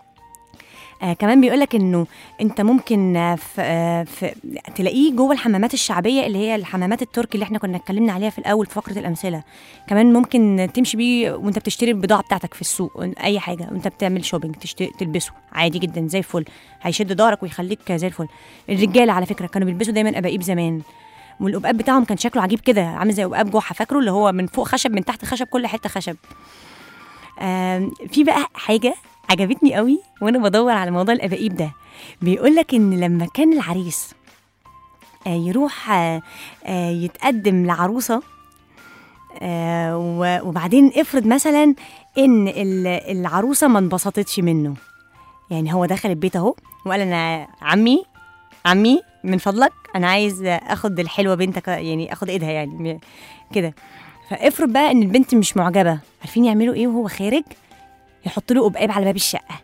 آه كمان بيقول لك انه انت ممكن آه في آه في تلاقيه جوه الحمامات الشعبيه اللي هي الحمامات التركي اللي احنا كنا اتكلمنا عليها في الاول في فقره الامثله كمان ممكن تمشي بيه وانت بتشتري البضاعه بتاعتك في السوق اي حاجه وانت بتعمل شوبينج تشتري تلبسه عادي جدا زي الفل هيشد ظهرك ويخليك زي الفل الرجاله على فكره كانوا بيلبسوا دايما اباقيب زمان والقبقاب بتاعهم كان شكله عجيب كده عامل زي قبقاب جحا فاكره اللي هو من فوق خشب من تحت خشب كل حته خشب آم، في بقى حاجه عجبتني قوي وانا بدور على موضوع الاباقيب ده بيقول لك ان لما كان العريس آه، يروح آه، آه، يتقدم لعروسه آه، و- وبعدين افرض مثلا ان ال- العروسه ما انبسطتش منه يعني هو دخل البيت اهو وقال انا عمي عمي من فضلك انا عايز اخد الحلوه بنتك يعني اخد ايدها يعني م- كده فافرض بقى ان البنت مش معجبه عارفين يعملوا ايه وهو خارج يحط له قبقاب على باب الشقه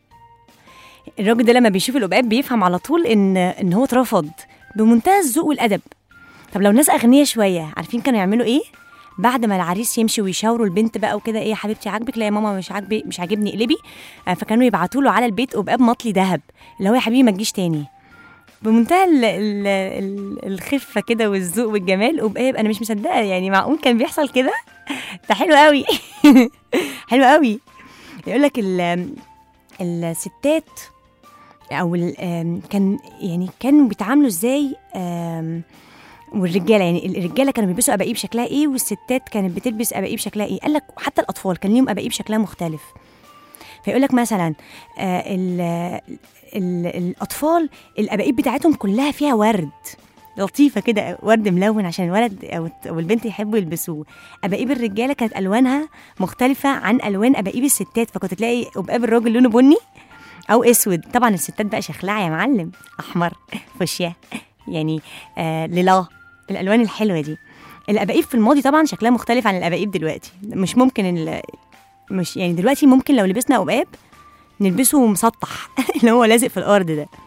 الراجل ده لما بيشوف القبقاب بيفهم على طول ان ان هو اترفض بمنتهى الذوق والادب طب لو ناس اغنياء شويه عارفين كانوا يعملوا ايه بعد ما العريس يمشي ويشاوروا البنت بقى وكده ايه يا حبيبتي عاجبك لا يا ماما مش عاجبي مش عاجبني اقلبي آه، فكانوا يبعتوا له على البيت قبقاب مطلي ذهب اللي هو يا حبيبي ما تجيش تاني بمنتهى ال ال ال الخفه كده والذوق والجمال قبقاب انا مش مصدقه يعني معقول كان بيحصل كده ده حلو قوي حلو قوي يقول لك ال- الستات او ال- آم، كان يعني كانوا بيتعاملوا ازاي آم، والرجاله يعني الرجاله كانوا بيلبسوا اباقيب شكلها ايه والستات كانت بتلبس اباقيب شكلها ايه قال لك حتى الاطفال كان ليهم اباقيب شكلها مختلف فيقول لك مثلا آه، ال ال الاطفال الاباقيب بتاعتهم كلها فيها ورد لطيفه كده ورد ملون عشان الولد او أو البنت يحبوا يلبسوه اباقيب الرجاله كانت الوانها مختلفه عن الوان اباقيب الستات فكنت تلاقي قبقاب الراجل لونه بني او اسود طبعا الستات بقى شخلعه يا معلم احمر فوشيا يعني آه ليلا الالوان الحلوه دي الاباقيب في الماضي طبعا شكلها مختلف عن الاباقيب دلوقتي مش ممكن ال... مش يعني دلوقتي ممكن لو لبسنا قبقاب نلبسه مسطح اللي هو لازق في الارض ده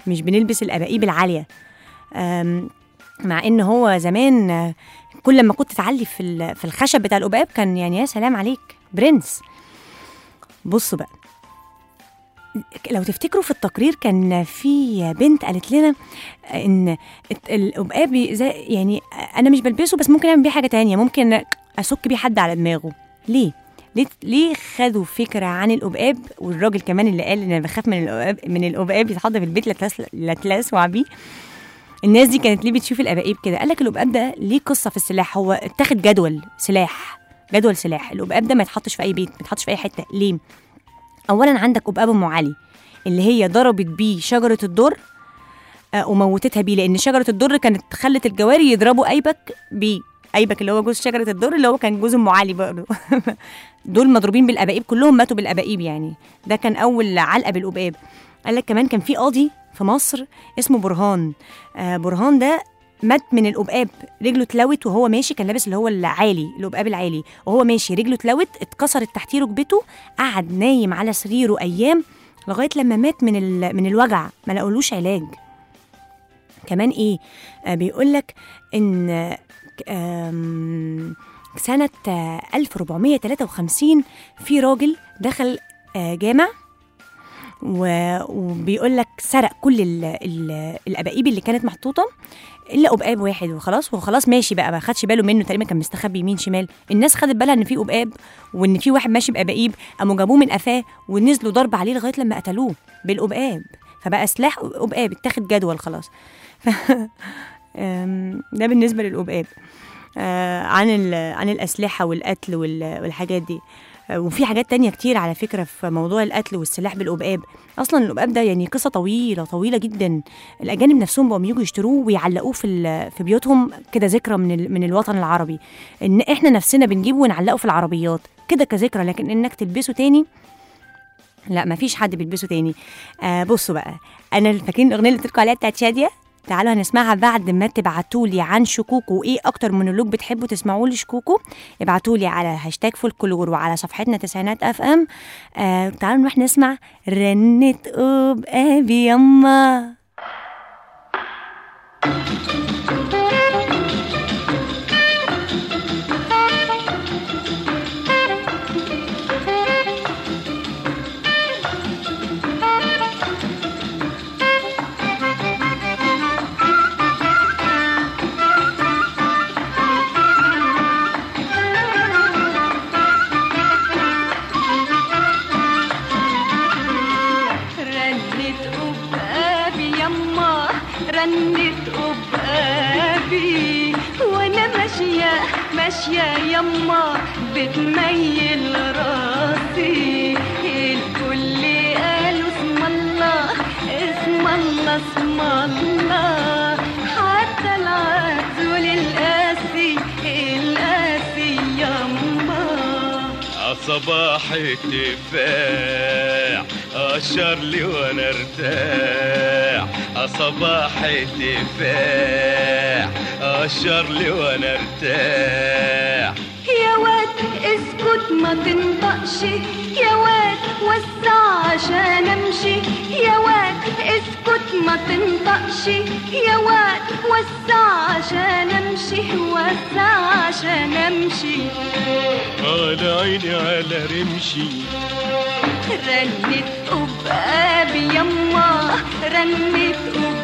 مش بنلبس الاباقيب العاليه أم، مع ان هو زمان آه، كل ما كنت تعلي في ال- في الخشب بتاع القباب كان يعني يا سلام عليك برنس بصوا بقى لو تفتكروا في التقرير كان في بنت قالت لنا ان الت- القبقاب بي- زي يعني انا مش بلبسه بس ممكن اعمل بيه حاجه تانية ممكن اسك بيه حد على دماغه ليه ليه ليه خدوا فكره عن القبقاب والراجل كمان اللي قال ان انا بخاف من القبقاب من القبقاب يتحط في البيت لا تلس- لا تلسوع بيه الناس دي كانت ليه بتشوف الاباقيب كده قال لك القبقاب ده ليه قصه في السلاح هو اتاخد جدول سلاح جدول سلاح القبقاب ده ما يتحطش في اي بيت ما يتحطش في اي حته ليه اولا عندك قبقاب ام علي اللي هي ضربت بيه شجره الدر آه، وموتتها بيه لان شجره الدر كانت خلت الجواري يضربوا ايبك بيه ايبك اللي هو جوز شجره الدر اللي هو كان جوز ام علي برضه دول مضروبين بالاباقيب كلهم ماتوا بالاباقيب يعني ده كان اول علقه بالقباب قال لك كمان كان في قاضي في مصر اسمه برهان آه برهان ده مات من القبقاب رجله اتلوت وهو ماشي كان لابس اللي هو العالي القبقاب العالي وهو ماشي رجله اتلوت اتكسرت تحتيه ركبته قعد نايم على سريره ايام لغايه لما مات من ال- من الوجع ما لقولوش علاج كمان ايه آه بيقول لك ان آه، آم، سنه آه، 1453 في راجل دخل آه، جامع و- وبيقول لك سرق كل ال ال الاباقيب اللي كانت محطوطه الا قبقاب واحد وخلاص وخلاص ماشي بقى ما خدش باله منه تقريبا كان مستخبي يمين شمال الناس خدت بالها ان في قبقاب وان في واحد ماشي باباقيب قاموا جابوه من قفاه ونزلوا ضرب عليه لغايه لما قتلوه بالقبقاب فبقى سلاح قبقاب اتاخد جدول خلاص أم، ده بالنسبه للقبقاب آه، عن ال- عن الاسلحه والقتل وال- والحاجات دي آه، وفي حاجات تانية كتير على فكرة في موضوع القتل والسلاح بالقبقاب أصلا القبقاب ده يعني قصة طويلة طويلة جدا الأجانب نفسهم بقوا يجوا يشتروه ويعلقوه في ال- في بيوتهم كده ذكرى من ال- من الوطن العربي إن إحنا نفسنا بنجيبه ونعلقه في العربيات كده كذكرى لكن إنك تلبسه تاني لا مفيش حد بيلبسه تاني آه بصوا بقى انا فاكرين الاغنيه اللي قلت لكم عليها بتاعت شاديه تعالوا هنسمعها بعد ما تبعتوا لي عن شكوكو وايه اكتر مونولوج بتحبوا تسمعوا لي شكوكو ابعتوا لي على هاشتاج فولكلور وعلى صفحتنا تسعينات اف ام آه تعالوا نروح نسمع رنة ابي يما رنت قبابي يما رنت قبابي وانا ماشية ماشية يما بتميل راسي الكل قالوا اسم الله اسم الله اسم الله حتى العزول القاسي القاسي يما صباح التفاح اشر لي وانا ارتاح صباح التفاح اشر لي وانا ارتاح يا واد اسكت ما تنطقش يا واد وسع عشان امشي يا واد اسكت ما تنطقش يا واد وسع عشان امشي وسع عشان امشي على عيني على رمشي رنت قبابي يما رنت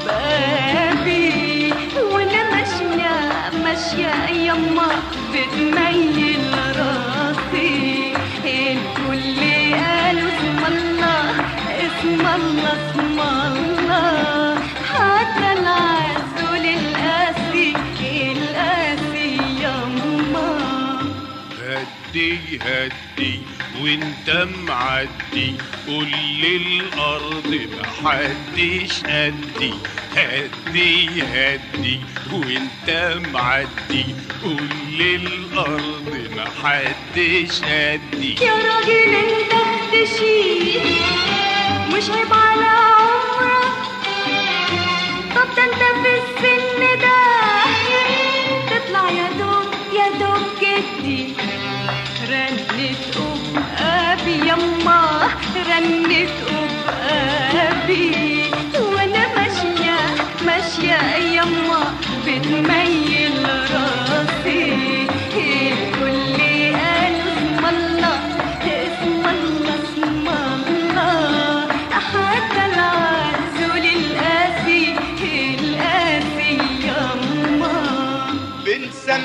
قبابي وانا ماشية ماشية يما بتميل راسي الكل قالوا اسم الله اسم الله اسم الله حتى العسول القاسي القاسي يما هدي هدي وانت معدي قول للارض محدش قدي هدي هدي وانت معدي قول للارض محدش قدي يا راجل انت اختشي مش عيب على عمرك طب ده انت في السن ده تطلع يا دوب يا دوب جدي رنت قبابي يما رنت قبابي وانا ماشية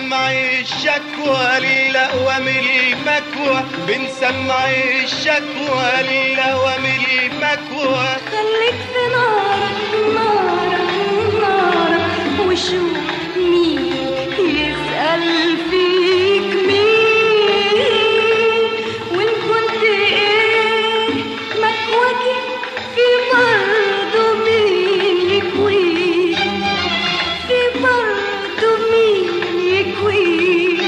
بنسمع الشكوى للأوام المكوى بنسمع الشكوى للأوام المكوى خليك في نارك نارك نارك وشوف مين يسأل فيك مين وإن كنت إيه مكواكي في برضه مين يكويك في برضه مين يكويك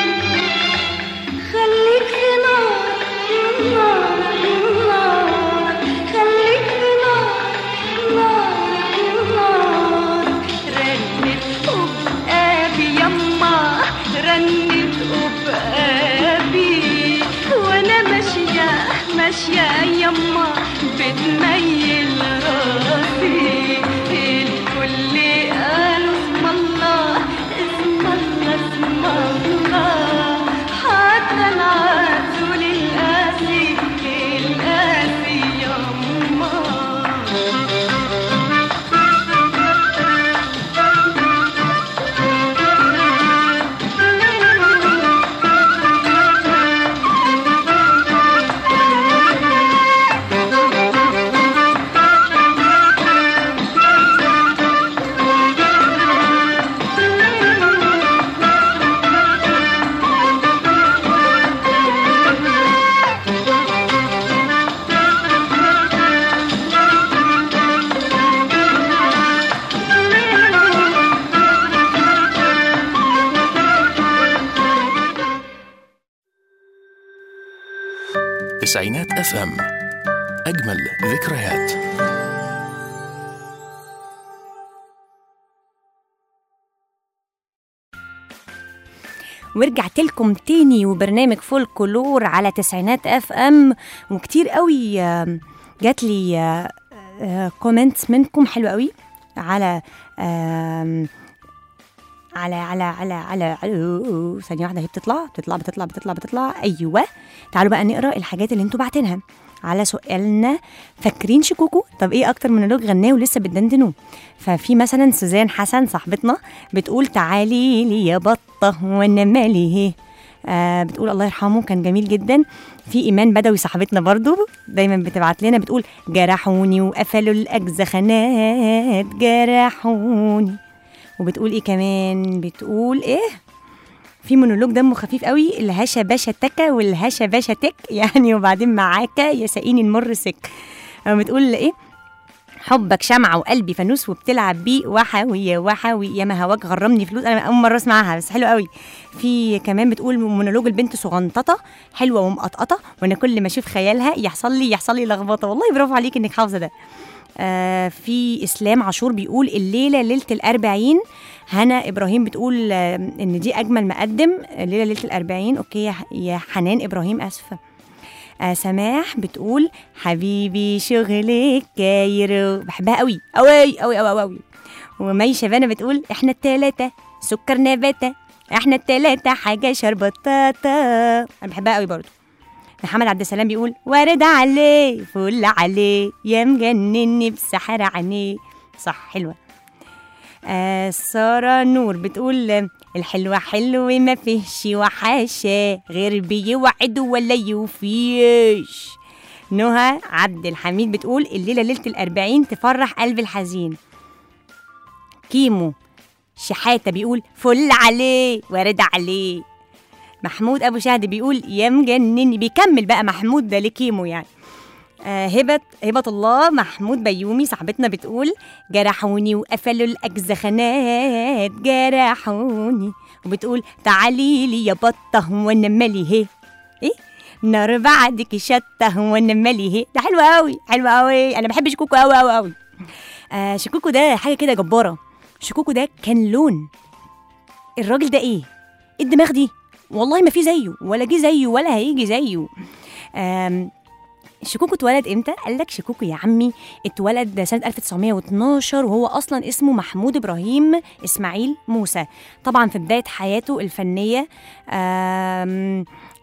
خليك في نارك نارك نارك خليك في نارك نارك نارك رنت أبقابي يما رنت أبقابي وأنا ماشية ماشية يما بتميل راسي الكل قالوا اسم الله اسم الله اسم الله حتى العسول القاسي القاسي يما تسعينات اف ام اجمل ذكريات ورجعت لكم تاني وبرنامج فولكلور على تسعينات اف ام وكتير قوي آم، جات لي كومنتس منكم حلو قوي على آم، على على على على, على ثانية واحدة هي بتطلع بتطلع بتطلع بتطلع بتطلع أيوة تعالوا بقى نقرا الحاجات اللي انتوا بعتينها على سؤالنا فاكرين شكوكو طب ايه اكتر مونولوج غناه ولسه بتدندنوه ففي مثلا سوزان حسن صاحبتنا بتقول تعالي لي يا بطه وانا مالي هي آه بتقول الله يرحمه كان جميل جدا في ايمان بدوي صاحبتنا برضو دايما بتبعت لنا بتقول جرحوني وقفلوا الاجزخانات جرحوني وبتقول ايه كمان بتقول ايه في مونولوج دمه خفيف قوي الهشا باشا تكا والهشا باشا تك يعني وبعدين معاكا يا سقيني المر سك أو بتقول ايه حبك شمعة وقلبي فانوس وبتلعب بيه وحوي يا وحوي يا ما هواك غرمني فلوس انا اول مره اسمعها بس حلو قوي في كمان بتقول مونولوج البنت صغنططه حلوه ومقطقطه وانا كل ما اشوف خيالها يحصل لي يحصل لي لخبطه والله برافو عليك انك حافظه ده آه في اسلام عاشور بيقول الليله ليله الاربعين هنا ابراهيم بتقول آه ان دي اجمل مقدم الليله ليله الاربعين اوكي يا- يا حنان ابراهيم اسفه آه سماح بتقول حبيبي شغلك كايرو بحبها قوي قوي قوي قوي قوي ومي شبانه بتقول احنا التلاتة سكر نباتة احنا التلاتة حاجة شربطاطة انا بحبها قوي برضو محمد عبد السلام بيقول ورد عليه فل عليه يا مجنني بسحر عينيه صح حلوة آه سارة نور بتقول آه، الحلوة حلو ما فيهش وحاشة غير بيوعد ولا يوفيش نهى عبد الحميد بتقول الليلة ليلة الأربعين تفرح قلب الحزين كيمو شحاتة بيقول فل عليه ورد عليه محمود أبو شهد بيقول يا مجنني بيكمل بقى محمود ده لكيمو يعني آه هبة هبة الله محمود بيومي صاحبتنا بتقول جرحوني وقفلوا الأجزخانات جرحوني وبتقول تعالي لي يا بطة وانا مالي هي ايه نار بعدك شطة وانا مالي هي ده حلو قوي حلو قوي انا بحب شكوكو قوي قوي قوي آه شكوكو ده حاجة كده جبارة شكوكو ده كان لون الراجل ده ايه ايه الدماغ دي والله ما في زيه ولا جه زيه ولا هيجي زيه آم شكوكو اتولد امتى؟ قال لك شكوكو يا عمي اتولد سنة 1912 وهو أصلا اسمه محمود إبراهيم إسماعيل موسى طبعا في بداية حياته الفنية آم،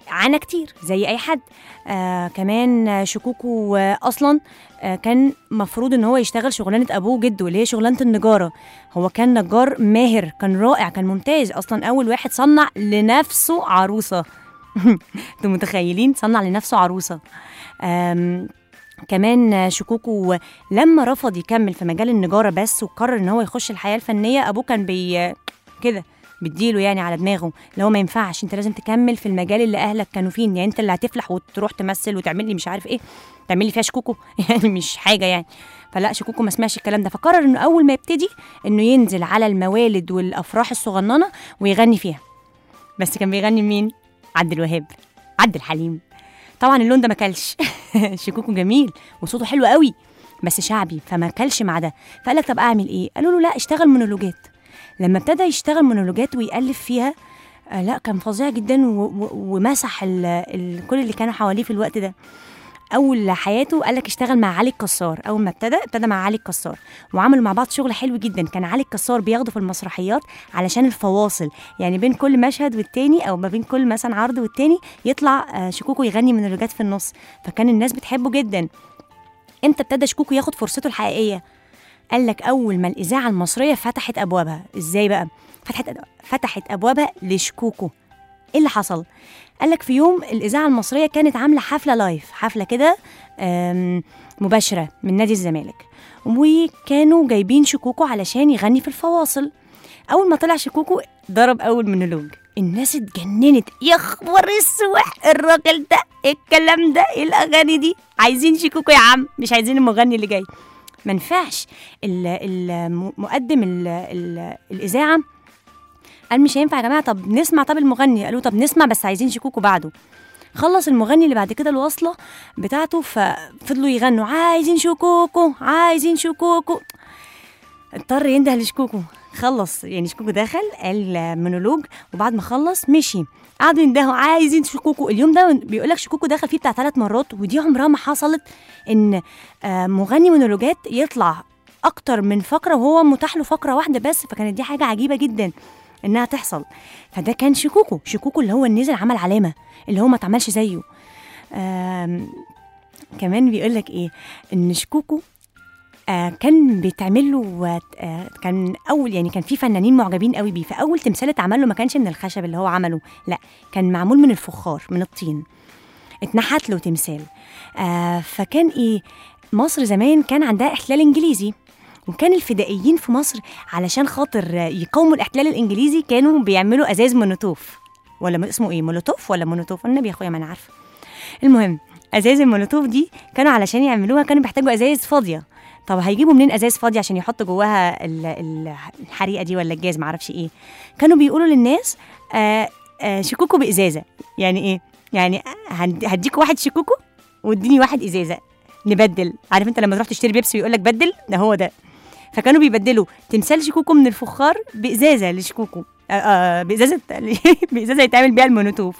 عانى كتير زي اي حد آه كمان آه، شكوكو آه اصلا آه كان مفروض ان هو يشتغل شغلانه ابوه وجده اللي هي شغلانه النجاره هو كان نجار ماهر كان رائع كان ممتاز اصلا اول واحد صنع لنفسه عروسه انتوا متخيلين صنع لنفسه عروسه آم، كمان شكوكو لما رفض يكمل في مجال النجارة بس وقرر ان هو يخش الحياة الفنية ابوه كان بي كده بيديله يعني على دماغه اللي هو ما ينفعش انت لازم تكمل في المجال اللي اهلك كانوا فيه يعني انت اللي هتفلح وتروح تمثل وتعمل لي مش عارف ايه تعمل لي فيها شكوكو يعني مش حاجه يعني فلا شكوكو ما سمعش الكلام ده فقرر انه اول ما يبتدي انه ينزل على الموالد والافراح الصغننه ويغني فيها بس كان بيغني مين عبد الوهاب عبد الحليم طبعا اللون ده ما كلش شكوكو جميل وصوته حلو قوي بس شعبي فما كلش مع ده فقال لك طب اعمل ايه قالوا له لا اشتغل مونولوجات لما ابتدى يشتغل مونولوجات ويالف فيها آه لا كان فظيع جدا و- و- ومسح ال ال كل اللي كانوا حواليه في الوقت ده اول حياته قال لك اشتغل مع علي الكسار اول ما ابتدى ابتدى مع علي الكسار وعملوا مع بعض شغل حلو جدا كان علي الكسار بياخده في المسرحيات علشان الفواصل يعني بين كل مشهد والتاني او ما بين كل مثلا عرض والتاني يطلع آه، شكوكو يغني من الرجات في النص فكان الناس بتحبه جدا امتى ابتدى شكوكو ياخد فرصته الحقيقيه قال لك اول ما الاذاعه المصريه فتحت ابوابها ازاي بقى فتحت فتحت ابوابها لشكوكو ايه اللي حصل قال لك في يوم الاذاعه المصريه كانت عامله حفله لايف حفله كده آم، مباشره من نادي الزمالك وكانوا جايبين شكوكو علشان يغني في الفواصل اول ما طلع شكوكو ضرب اول مونولوج الناس اتجننت يا خبر السوح الراجل ده إيه الكلام ده ايه الاغاني دي عايزين شكوكو يا عم مش عايزين المغني اللي جاي ما ينفعش ال- المقدم ال- ال- الاذاعه قال مش هينفع يا جماعه طب نسمع طب المغني قالوا طب نسمع بس عايزين شكوكو بعده خلص المغني اللي بعد كده الوصله بتاعته ففضلوا يغنوا عايزين شكوكو عايزين شكوكو اضطر ينده لشكوكو خلص يعني شكوكو دخل قال مونولوج وبعد ما خلص مشي قعدوا يندهوا عايزين شكوكو اليوم ده بيقول لك شكوكو دخل فيه بتاع ثلاث مرات ودي عمرها ما حصلت ان آه، مغني مونولوجات يطلع اكتر من فقره وهو متاح له فقره واحده بس فكانت دي حاجه عجيبه جدا انها تحصل فده كان شكوكو شكوكو اللي هو نزل عمل علامه اللي هو ما اتعملش زيه آم، كمان بيقول لك ايه ان شكوكو آه كان بيتعمل له آه كان اول يعني كان في فنانين معجبين قوي بيه فاول تمثال اتعمل له ما كانش من الخشب اللي هو عمله لا كان معمول من الفخار من الطين اتنحت له تمثال آه فكان ايه مصر زمان كان عندها احتلال انجليزي وكان الفدائيين في مصر علشان خاطر يقاوموا الاحتلال الانجليزي كانوا بيعملوا ازاز مونوتوف ولا اسمه ايه مولوتوف ولا مونوتوف النبي يا اخويا ما انا عارفه المهم ازاز المولوتوف دي كانوا علشان يعملوها كانوا بيحتاجوا ازاز فاضيه طب هيجيبوا منين ازاز فاضي عشان يحطوا جواها ال- ال- الحريقه دي ولا الجاز معرفش ايه كانوا بيقولوا للناس آه آه شكوكو بازازه يعني ايه يعني هد- هديك واحد شكوكو واديني واحد ازازه نبدل عارف انت لما تروح تشتري بيبسي ويقول لك بدل ده هو ده فكانوا بيبدلوا تمثال شكوكو من الفخار بازازه لشكوكو آه آه بازازه بازازه يتعمل بيها المونوتوف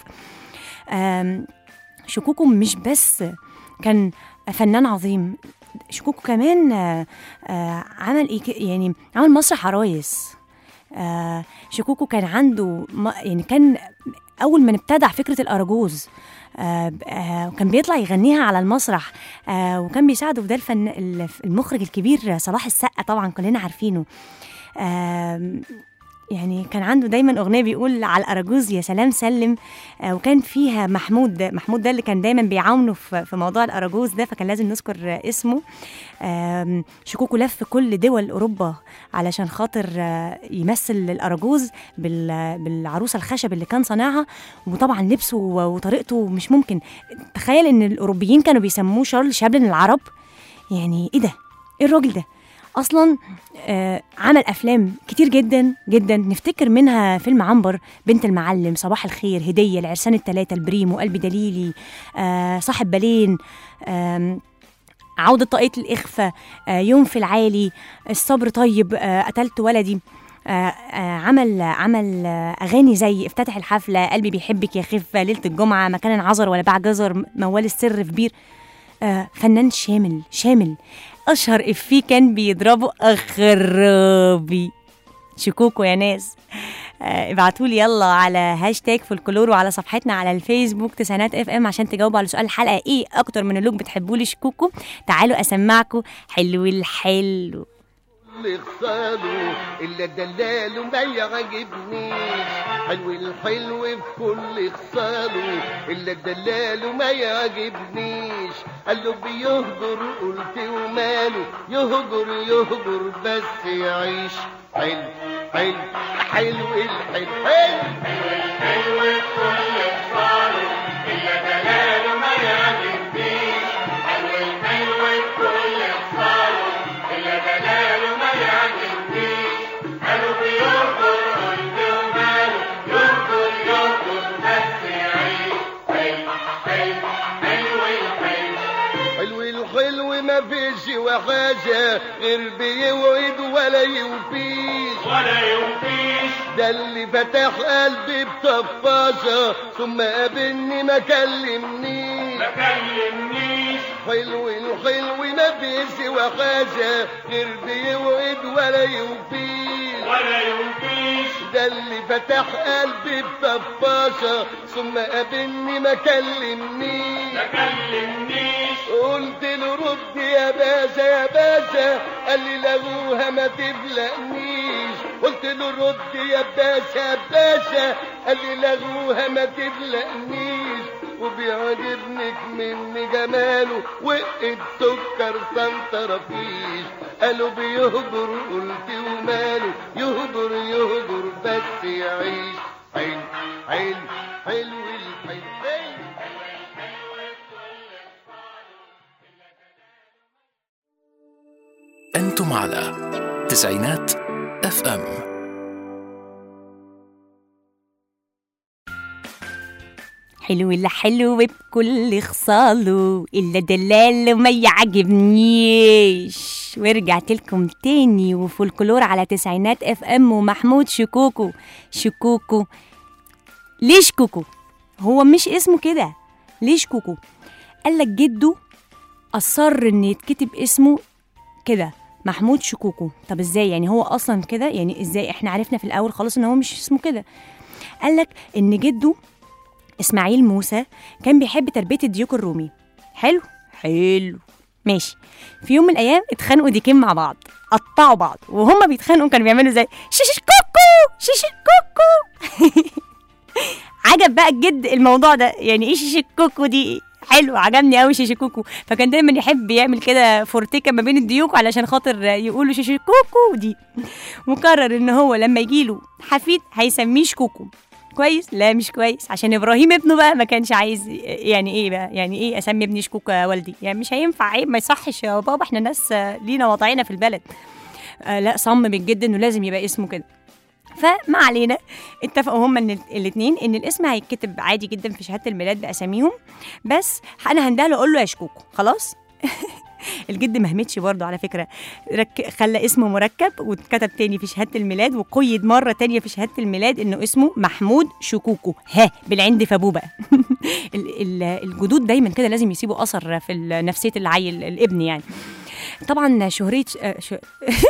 آم، شكوكو مش بس كان فنان عظيم شكوكو كمان آه، آه، عمل ايه ك- يعني عمل مسرح عرايس آه، شكوكو كان عنده م- يعني كان اول ما ابتدع فكره الاراجوز آه، ب- آه، وكان بيطلع يغنيها على المسرح آه، وكان بيساعده في ده الفن الف- المخرج الكبير صلاح السقا طبعا كلنا عارفينه آم، يعني كان عنده دايما اغنيه بيقول على الاراجوز يا سلام سلم آه، وكان فيها محمود ده محمود ده اللي كان دايما بيعاونه في في موضوع الاراجوز ده فكان لازم نذكر آه، اسمه آم، شكوكو لف كل دول اوروبا علشان خاطر آه، يمثل الاراجوز بال- بالعروسه الخشب اللي كان صانعها وطبعا لبسه و- وطريقته مش ممكن تخيل ان الاوروبيين كانوا بيسموه شارل شابلن العرب يعني ايه ده ايه الراجل ده اصلا آه عمل افلام كتير جدا جدا نفتكر منها فيلم عنبر بنت المعلم صباح الخير هديه العرسان الثلاثه البريمو قلبي دليلي آه صاحب بالين آم، عودة طاقية الإخفاء آه يوم في العالي الصبر طيب آه قتلت ولدي آه آه عمل عمل آه اغاني زي افتتح الحفله قلبي بيحبك يا خفه ليله الجمعه مكان انعذر ولا باع جزر موال السر في بير آه فنان شامل شامل اشهر افيه كان بيضربه اخرابي شكوكو يا ناس آه، ابعتوا لي يلا على هاشتاج فولكلور وعلى صفحتنا على الفيسبوك تسعينات اف ام عشان تجاوبوا على سؤال الحلقه ايه اكتر من اللوك بتحبوه لشكوكو تعالوا اسمعكم حلو الحلو اللي خساره الا دلاله ما يعجبنيش حلو الحلو في كل خساره الا دلاله ما يعجبنيش قال له بيهجر قلت وماله يهجر يهجر بس يعيش حلو حلو حلو الحلو حلو الحلو في كل خساره إلا دلاله ما يعجبنيش حلو الحلو في كل خساره إلا دلاله ما يعجبنيش قالوا بيركض قلت وماله يركض يركض بس يعيش حلو حلو حلو الحلو حلو الحلو ما فيش وحاجة غير بيوعد ولا يوفيش ولا يوفيش ده اللي فتح قلبي بطفاشة ثم قابلني ما كلمنيش ما كلمنيش حلو الحلو ما فيش وحاجة غير بيوعد ولا يوفيش ولا يوفيش ده اللي فتح قلبي بطفاشة ثم قابلني ما كلمنيش ما كلمنيش قلت له رد يا باشا يا باشا قال لي لغوها ما تبلقنيش قلت له رد يا باشا يا باشا قال لي لغوها ما تبلقنيش وبيعجبنك من جماله وقت سكر سنترفيش قالوا بيهجر قلت وماله يهجر يهجر بس يعيش حلو حلو حلو الحلو حلو أنتم على تسعينات اف ام حلو اللي حلو بكل خصاله الا دلاله ما يعجبنيش ورجعت لكم تاني وفولكلور على تسعينات اف ام ومحمود شكوكو شكوكو ليه شكوكو هو مش اسمه كده ليه شكوكو قال لك جده اصر ان يتكتب اسمه كده محمود شكوكو طب ازاي يعني هو اصلا كده يعني ازاي احنا عرفنا في الاول خالص ان هو مش اسمه كده قال لك ان جده اسماعيل موسى كان بيحب تربيه الديوك الرومي حلو حلو ماشي في يوم من الايام اتخانقوا ديكين مع بعض قطعوا بعض وهما بيتخانقوا كانوا بيعملوا زي شيش كوكو شيش كوكو عجب بقى الجد الموضوع ده يعني ايه شيش كوكو دي حلو عجبني قوي شيش كوكو فكان دايما يحب يعمل كده فورتيكا ما بين الديوك علشان خاطر يقولوا شيش كوكو دي وقرر ان هو لما يجيله حفيد هيسميه شكوكو كويس لا مش كويس عشان ابراهيم ابنه بقى ما كانش عايز يعني ايه بقى يعني ايه اسمي ابني شكوكو يا والدي يعني مش هينفع عيب ما يصحش يا بابا احنا ناس آه، لينا وضعنا في البلد آه لا صمم الجد انه لازم يبقى اسمه كده فما علينا اتفقوا هما ان الاثنين ان الاسم هيتكتب عادي جدا في شهاده الميلاد باساميهم بس انا هندهله اقول له يا شكوكو خلاص الجد ما همتش برضه على فكره رك... خلى اسمه مركب واتكتب تاني في شهاده الميلاد وقيد مره تانية في شهاده الميلاد انه اسمه محمود شكوكو ها بالعند فابوه بقى ال- ال- الجدود دايما كده لازم يسيبوا اثر في ال- نفسيه العيل الابن يعني طبعا شهريه آه، ش...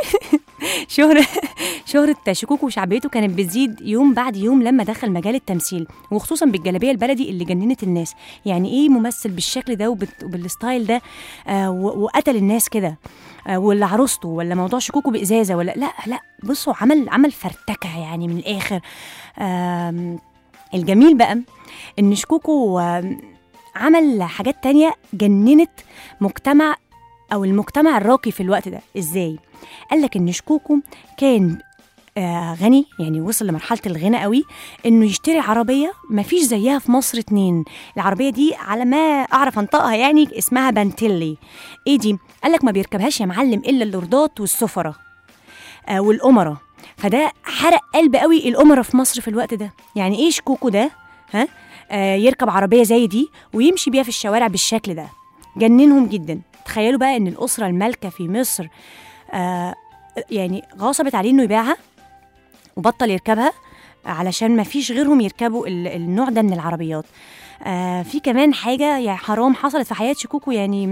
شهرة شهرة شكوكو وشعبيته كانت بتزيد يوم بعد يوم لما دخل مجال التمثيل وخصوصا بالجلابيه البلدي اللي جننت الناس يعني ايه ممثل بالشكل ده وبت- وبالستايل ده آه و- وقتل الناس كده آه ولا عروسته ولا موضوع شكوكو بازازه ولا لا لا بصوا عمل عمل فرتكه يعني من الاخر آم، الجميل بقى ان شكوكو آم، عمل حاجات تانية جننت مجتمع او المجتمع الراقي في الوقت ده ازاي قال لك ان شكوكو كان آه غني يعني وصل لمرحله الغنى قوي انه يشتري عربيه ما فيش زيها في مصر اتنين العربيه دي على ما اعرف انطقها يعني اسمها بانتيلي ايه دي قال لك ما بيركبهاش يا معلم الا اللوردات والسفره آه والامراء فده حرق قلب قوي الامراء في مصر في الوقت ده يعني ايه شكوكو ده ها آه يركب عربيه زي دي ويمشي بيها في الشوارع بالشكل ده جننهم جدا تخيلوا بقى ان الاسره المالكه في مصر آه يعني غصبت عليه انه يبيعها وبطل يركبها علشان ما فيش غيرهم يركبوا ال- النوع ده من العربيات آه في كمان حاجه يعني حرام حصلت في حياه شكوكو يعني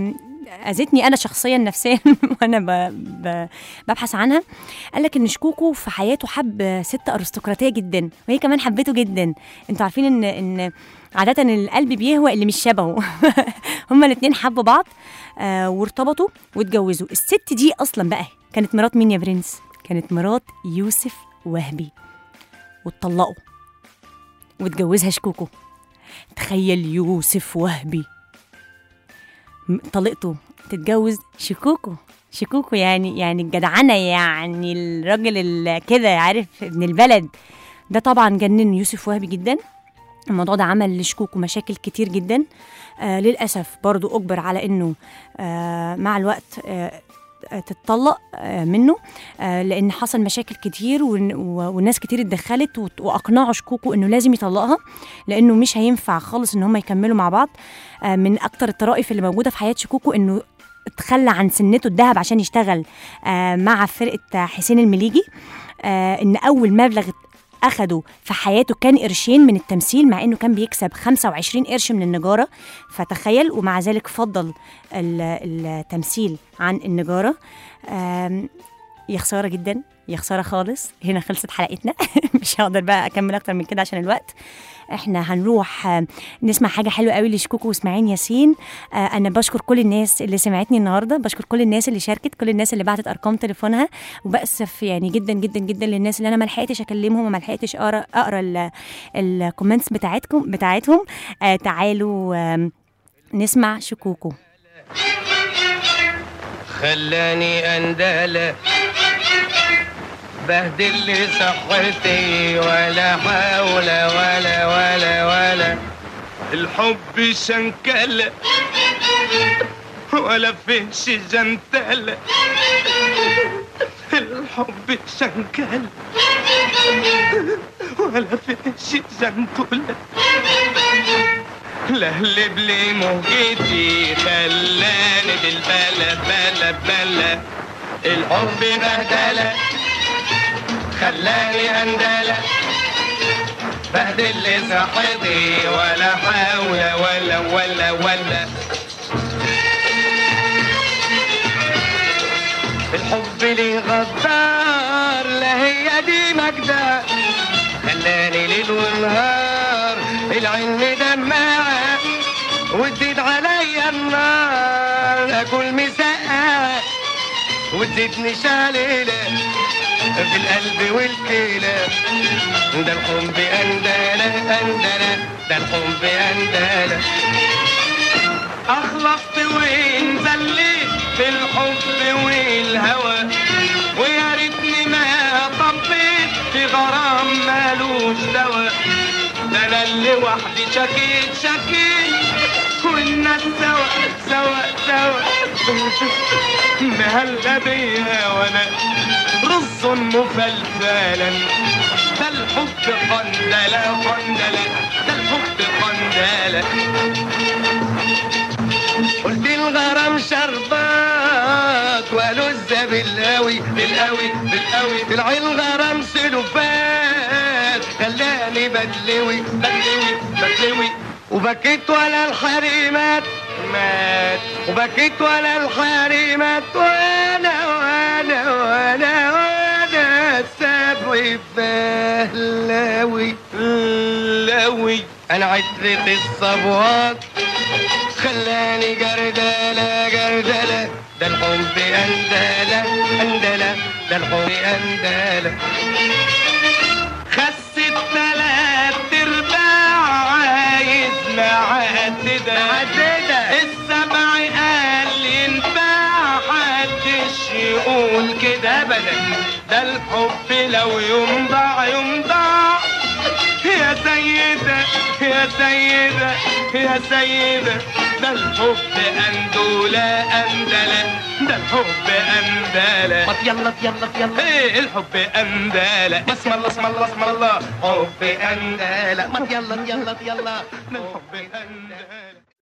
اذتني انا شخصيا نفسيا وانا ب... ب... ببحث عنها قال لك ان شكوكو في حياته حب ست ارستقراطيه جدا وهي كمان حبته جدا انتوا عارفين ان ان عادة القلب بيهوى اللي مش شبهه هما الاتنين حبوا بعض آه وارتبطوا واتجوزوا الست دي اصلا بقى كانت مرات مين يا برنس كانت مرات يوسف وهبي واتطلقوا واتجوزها شكوكو تخيل يوسف وهبي م- طليقته تتجوز شكوكو شكوكو يعني يعني الجدعنه يعني الراجل ال- كده عارف ابن البلد ده طبعا جنن يوسف وهبي جدا الموضوع ده عمل لشكوكو مشاكل كتير جدا آه للاسف برضو اجبر على انه آه مع الوقت آه آه، تتطلق آه، منه آه، لان حصل مشاكل كتير ون- و- والناس كتير اتدخلت وت- واقنعوا شكوكو انه لازم يطلقها لانه مش هينفع خالص ان هم يكملوا مع بعض آه، من اكتر الطرائف اللي موجوده في حياه شكوكو انه تخلى عن سنته الذهب عشان يشتغل آه، مع فرقه حسين المليجي آه، ان اول مبلغ اخده في حياته كان قرشين من التمثيل مع انه كان بيكسب 25 قرش من النجاره فتخيل ومع ذلك فضل ال- التمثيل عن النجاره آم، يا خساره جدا يا خساره خالص هنا خلصت حلقتنا مش هقدر بقى اكمل اكتر من كده عشان الوقت احنا هنروح آه، نسمع حاجه حلوه قوي لشكوكو واسماعيل ياسين آه، انا بشكر كل الناس اللي سمعتني النهارده بشكر كل الناس اللي شاركت كل الناس اللي بعتت ارقام تليفونها وبأسف يعني جدا جدا جدا للناس اللي انا ما لحقتش اكلمهم وما لحقتش اقرا اقرا ال- الكومنتس بتاعتكم بتاعتهم آه، تعالوا آم، نسمع شكوكو خلاني اندلع بهدل لي صحتي ولا حول ولا ولا ولا الحب شنكل ولا فيش جنتل الحب شنكل ولا فيش جنتل لهلب لي موجتي خلاني بالبلا بلا بلا الحب بهدلة خلاني اندلة بهدل لي صحتي ولا حول ولا ولا ولا الحب لي غدار لا هي دي مجدة خلاني ليل ونهار العين دماعة وتزيد عليا النار اكل مسقعة وتزيدني شعليلة في القلب والكلى ده الحب أندلة أندلة ده الحب أندلة أخلصت وين زليت في الحب والهوى ويا ريتني ما طبيت في غرام مالوش دوا ده انا اللي وحدي شكيت شكيت والناس سوا سوا سوا مهلا بيا وانا رز مفلفلا ده الحب قندلة قندلة ده الحب قندلة قلت الغرام شربات ولذة بالقوي بالقوي بالقوي طلع الغرام سلوفات خلاني بدلوي بدلوي بدلوي وبكيت ولا الحريمات مات وبكيت ولا الحريمات وانا وانا وانا وانا سابعي بهلاوي لاوي انا عترة الصبوات خلاني جردلة جردلة ده الحب أندلة أندلة ده الحب أندلة خست تلات ارباع عايز معددة معددة السبع قال ينفع حدش يقول كده ابدا ده الحب لو يمضع يمضع يا سيدة يا سيدة يا سيدة ده الحب أندولة أندلة ده الحب أندلة ما يلا يلا يلا ايه الحب أندلة اسم الله اسم الله اسم الله حب أندلة ما يلا يلا يلا ده الحب أندلة